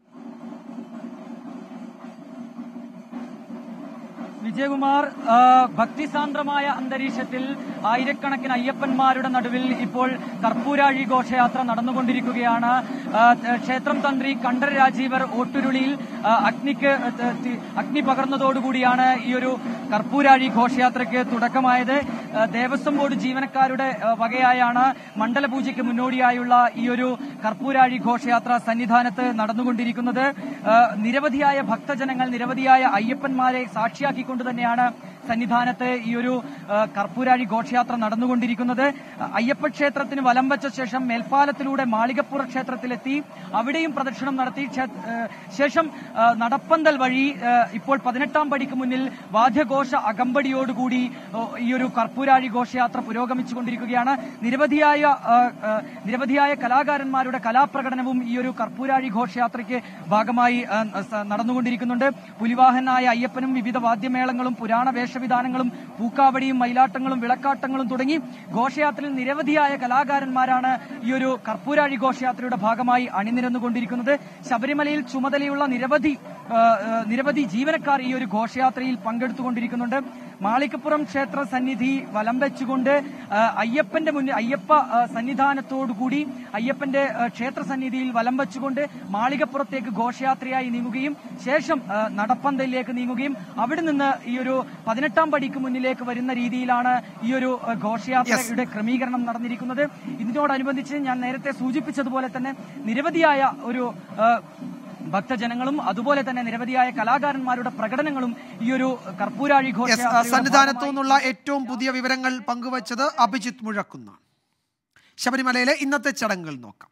വിജയകുമാർ ആ, ഭക്തിസാന്ദ്രമായ അന്തരീക്ഷത്തിൽ ആയിരക്കണക്കിന് അയ്യപ്പന്മാരുടെ നടുവിൽ ഇപ്പോൾ കർപ്പൂരാഴി ഘോഷയാത്ര നടന്നുകൊണ്ടിരിക്കുകയാണ് ആ, ത- ക്ഷേത്രം തന്ത്രി കണ്ഠര രാജീവർ ഓട്ടുരുളിയിൽ ആ, അഗ്നിക്ക് ത- തി- അഗ്നി പകർന്നതോടുകൂടിയാണ് ഈ ഒരു കർപ്പൂരാഴി ഘോഷയാത്രയ്ക്ക് തുടക്കമായത് ആ, ദേവസ്വം ബോർഡ് ജീവനക്കാരുടെ ആ, വകയായാണ് മണ്ഡലപൂജയ്ക്ക് മുന്നോടിയായുള്ള ഈ ഒരു കർപ്പൂരാഴി ഘോഷയാത്ര സന്നിധാനത്ത് നടന്നുകൊണ്ടിരിക്കുന്നത് ആ, നിരവധിയായ ഭക്തജനങ്ങൾ നിരവധിയായ അയ്യപ്പന്മാരെ സാക്ഷിയാക്കിക്കൊണ്ട് തന്നെയാണ് സന്നിധാനത്ത് ഈ ഒരു ആ, കർപ്പൂരാഴി ഘോഷയാത്ര നടന്നുകൊണ്ടിരിക്കുന്നത് അയ്യപ്പ ക്ഷേത്രത്തിന് വലം വെച്ച ശേഷം മേൽപ്പാലത്തിലൂടെ മാളികപ്പുറ ക്ഷേത്രത്തിലെത്തി അവിടെയും പ്രദക്ഷിണം നടത്തി ക്ഷേ- ആ, ശേഷം ആ, നടപ്പന്തൽ വഴി ആ, ഇപ്പോൾ പതിനെട്ടാം പടിക്ക് മുന്നിൽ വാദ്യഘോഷ അകമ്പടിയോടുകൂടി ഓ, ഈ ഒരു കർപ്പൂരാഴി ഘോഷയാത്ര പുരോഗമിച്ചുകൊണ്ടിരിക്കുകയാണ് നിരവധിയായ ആ, ആ, നിരവധിയായ കലാകാരന്മാരുടെ കലാപ്രകടനവും ഈ ഒരു കർപ്പൂരാഴി ഘോഷയാത്രയ്ക്ക് ഭാഗമായി ആ, സ- നടന്നുകൊണ്ടിരിക്കുന്നുണ്ട് പുലിവാഹനായ അയ്യപ്പനും വിവിധ വാദ്യമേളങ്ങളും പുരാണ വേഷവിധാനങ്ങളും പൂക്കാവടിയും മയിലാട്ടങ്ങളും വിളക്കാട്ടങ്ങളും തുടങ്ങി ഘോഷയാത്രയിൽ നിരവധിയായ കലാകാരന്മാരാണ് ഈ ഒരു കർപ്പൂരാഴി ഘോഷയാത്രയുടെ ഭാഗമായി അണിനിരന്നുകൊണ്ടിരിക്കുന്നത് ശബരിമലയിൽ ചുമതലയുള്ള നിരവധി ആ, ആ, നിരവധി ജീവനക്കാർ ഈ ഒരു ഘോഷയാത്രയിൽ പങ്കെടുത്തുകൊണ്ടിരിക്കുന്നുണ്ട് മാളികപ്പുറം ക്ഷേത്ര സന്നിധി വലം വെച്ചുകൊണ്ട് ആ, അയ്യപ്പന്റെ മുന്നിൽ അയ്യപ്പ ആ, സന്നിധാനത്തോടുകൂടി അയ്യപ്പന്റെ ആ, ക്ഷേത്ര സന്നിധിയിൽ വലം വെച്ചുകൊണ്ട് മാളികപ്പുറത്തേക്ക് ഘോഷയാത്രയായി നീങ്ങുകയും ശേഷം ആ, നടപ്പന്തലിലേക്ക് നീങ്ങുകയും അവിടെ നിന്ന് ഈ ഒരു പതിനെട്ടാം പടിക്ക് മുന്നിലേക്ക് വരുന്ന രീതിയിലാണ് ഈ ഒരു ആ, ഘോഷയാത്രയുടെ ക്രമീകരണം നടന്നിരിക്കുന്നത് ഇതിനോടനുബന്ധിച്ച് ഞാൻ നേരത്തെ സൂചിപ്പിച്ചതുപോലെ തന്നെ നിരവധിയായ ഒരു ആ, ഭക്തജനങ്ങളും അതുപോലെ തന്നെ നിരവധിയായ കലാകാരന്മാരുടെ പ്രകടനങ്ങളും ഈ ഒരു കർപ്പൂരാഴി യെസ് ഘോഷയാത്രയുടെ സന്നിധാനത്തു നിന്നുള്ള ഏറ്റവും പുതിയ വിവരങ്ങൾ പങ്കുവച്ചത് അഭിജിത്ത് മുഴക്കുന്ന ശബരിമലയിലെ ഇന്നത്തെ ചടങ്ങുകൾ നോക്കാം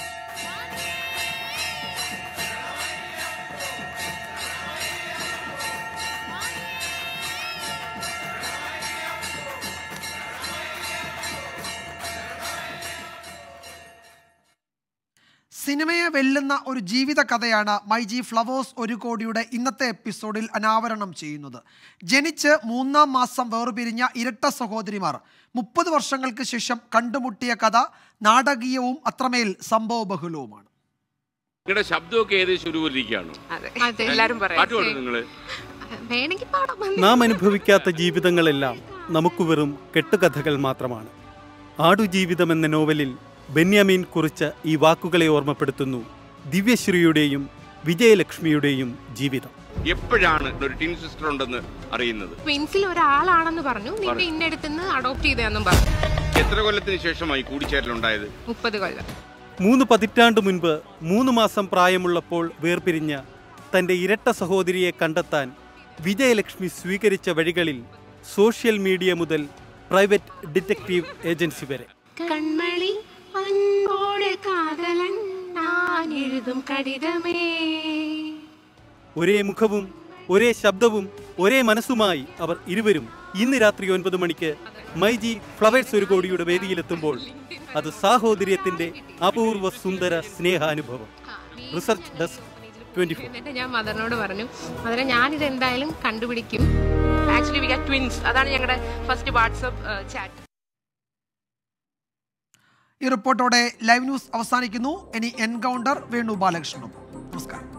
സിനിമയെ വെല്ലുന്ന ഒരു ജീവിത കഥയാണ് മൈജി ഫ്ലവേഴ്സ് ഒരു കോടിയുടെ ഇന്നത്തെ എപ്പിസോഡിൽ അനാവരണം ചെയ്യുന്നത് ജനിച്ച് മൂന്നാം മാസം വേർപിരിഞ്ഞ ഇരട്ട സഹോദരിമാർ മുപ്പത് വർഷങ്ങൾക്ക് ശേഷം കണ്ടുമുട്ടിയ കഥ നാടകീയവും അത്രമേൽ സംഭവബഹുലവുമാണ് നിങ്ങളുടെ ശബ്ദമൊക്കെ ഏകദേശം ഒരുപോലിരിക്കുകയാണോ അതെ എല്ലാരും പാട്ട് പറയും പാടും നിങ്ങള് വേണമെങ്കിൽ പാടാം നാം അനുഭവിക്കാത്ത ജീവിതങ്ങളെല്ലാം നമുക്ക് വെറും കെട്ടുകഥകൾ മാത്രമാണ് ആടുജീവിതം എന്ന നോവലിൽ ബെന്യാമീൻ കുറിച്ച ഈ വാക്കുകളെ ഓർമ്മപ്പെടുത്തുന്നു ദിവ്യശ്രീയുടെയും വിജയലക്ഷ്മിയുടെയും ജീവിതം എപ്പോഴാണ് ഒരു ടിൻ സിസ്റ്റർ ഉണ്ടെന്ന് അറിയുന്നത് ട്വിൻസിൽ ഒരാളാണെന്ന് പറഞ്ഞു നിന്നെ ഇന്നടുത്തുനിന്ന് അഡോപ്റ്റ് ചെയ്തതെന്നും പറഞ്ഞു എത്ര കൊല്ലത്തിന് ശേഷമായി കൂടിച്ചേരലുണ്ടായത് മുപ്പത് കൊല്ലം മൂന്ന് പതിറ്റാണ്ട് മുൻപ് മൂന്ന് മാസം പ്രായമുള്ളപ്പോൾ വേർപിരിഞ്ഞ തൻ്റെ ഇരട്ട സഹോദരിയെ കണ്ടെത്താൻ വിജയലക്ഷ്മി സ്വീകരിച്ച വഴികളിൽ സോഷ്യൽ മീഡിയ മുതൽ പ്രൈവറ്റ് ഡിറ്റക്റ്റീവ് ഏജൻസി വരെ കൺമണി അൻപോടെ കാതലൻ ഞാൻ എഴുതും കടിതമേ ഒരേ മുഖവും ഒരേ ശബ്ദവും ഒരേ മനസ്സുമായി അവർ ഇരുവരും ഇന്ന് രാത്രി ഒൻപത് മണിക്ക് മൈജി ഫ്ലവേഴ്സ് ഒരു കോടിയുടെ വേദിയിലെത്തുമ്പോൾ അത് സാഹോദര്യത്തിന്റെ അപൂർവ സുന്ദര സ്നേഹാനുഭവം റിസർച്ച് ഡെസ്ക് ട്വന്റി ഫോർ എന്നിട്ട് ഞാൻ മദറിനോട് പറഞ്ഞു മദറെ ഞാനിത് എന്തായാലും കണ്ടുപിടിക്കും ആക്ച്വലി വി ആർ ട്വിൻസ് അതാണ് ഞങ്ങളുടെ ഫസ്റ്റ് വാട്സപ്പ് ചാറ്റ് ഈ റിപ്പോർട്ടോടെ ലൈവ് ന്യൂസ് അവസാനിക്കുന്നു ഇനി എൻകൗണ്ടർ വേണു ബാലകൃഷ്ണനും നമസ്കാരം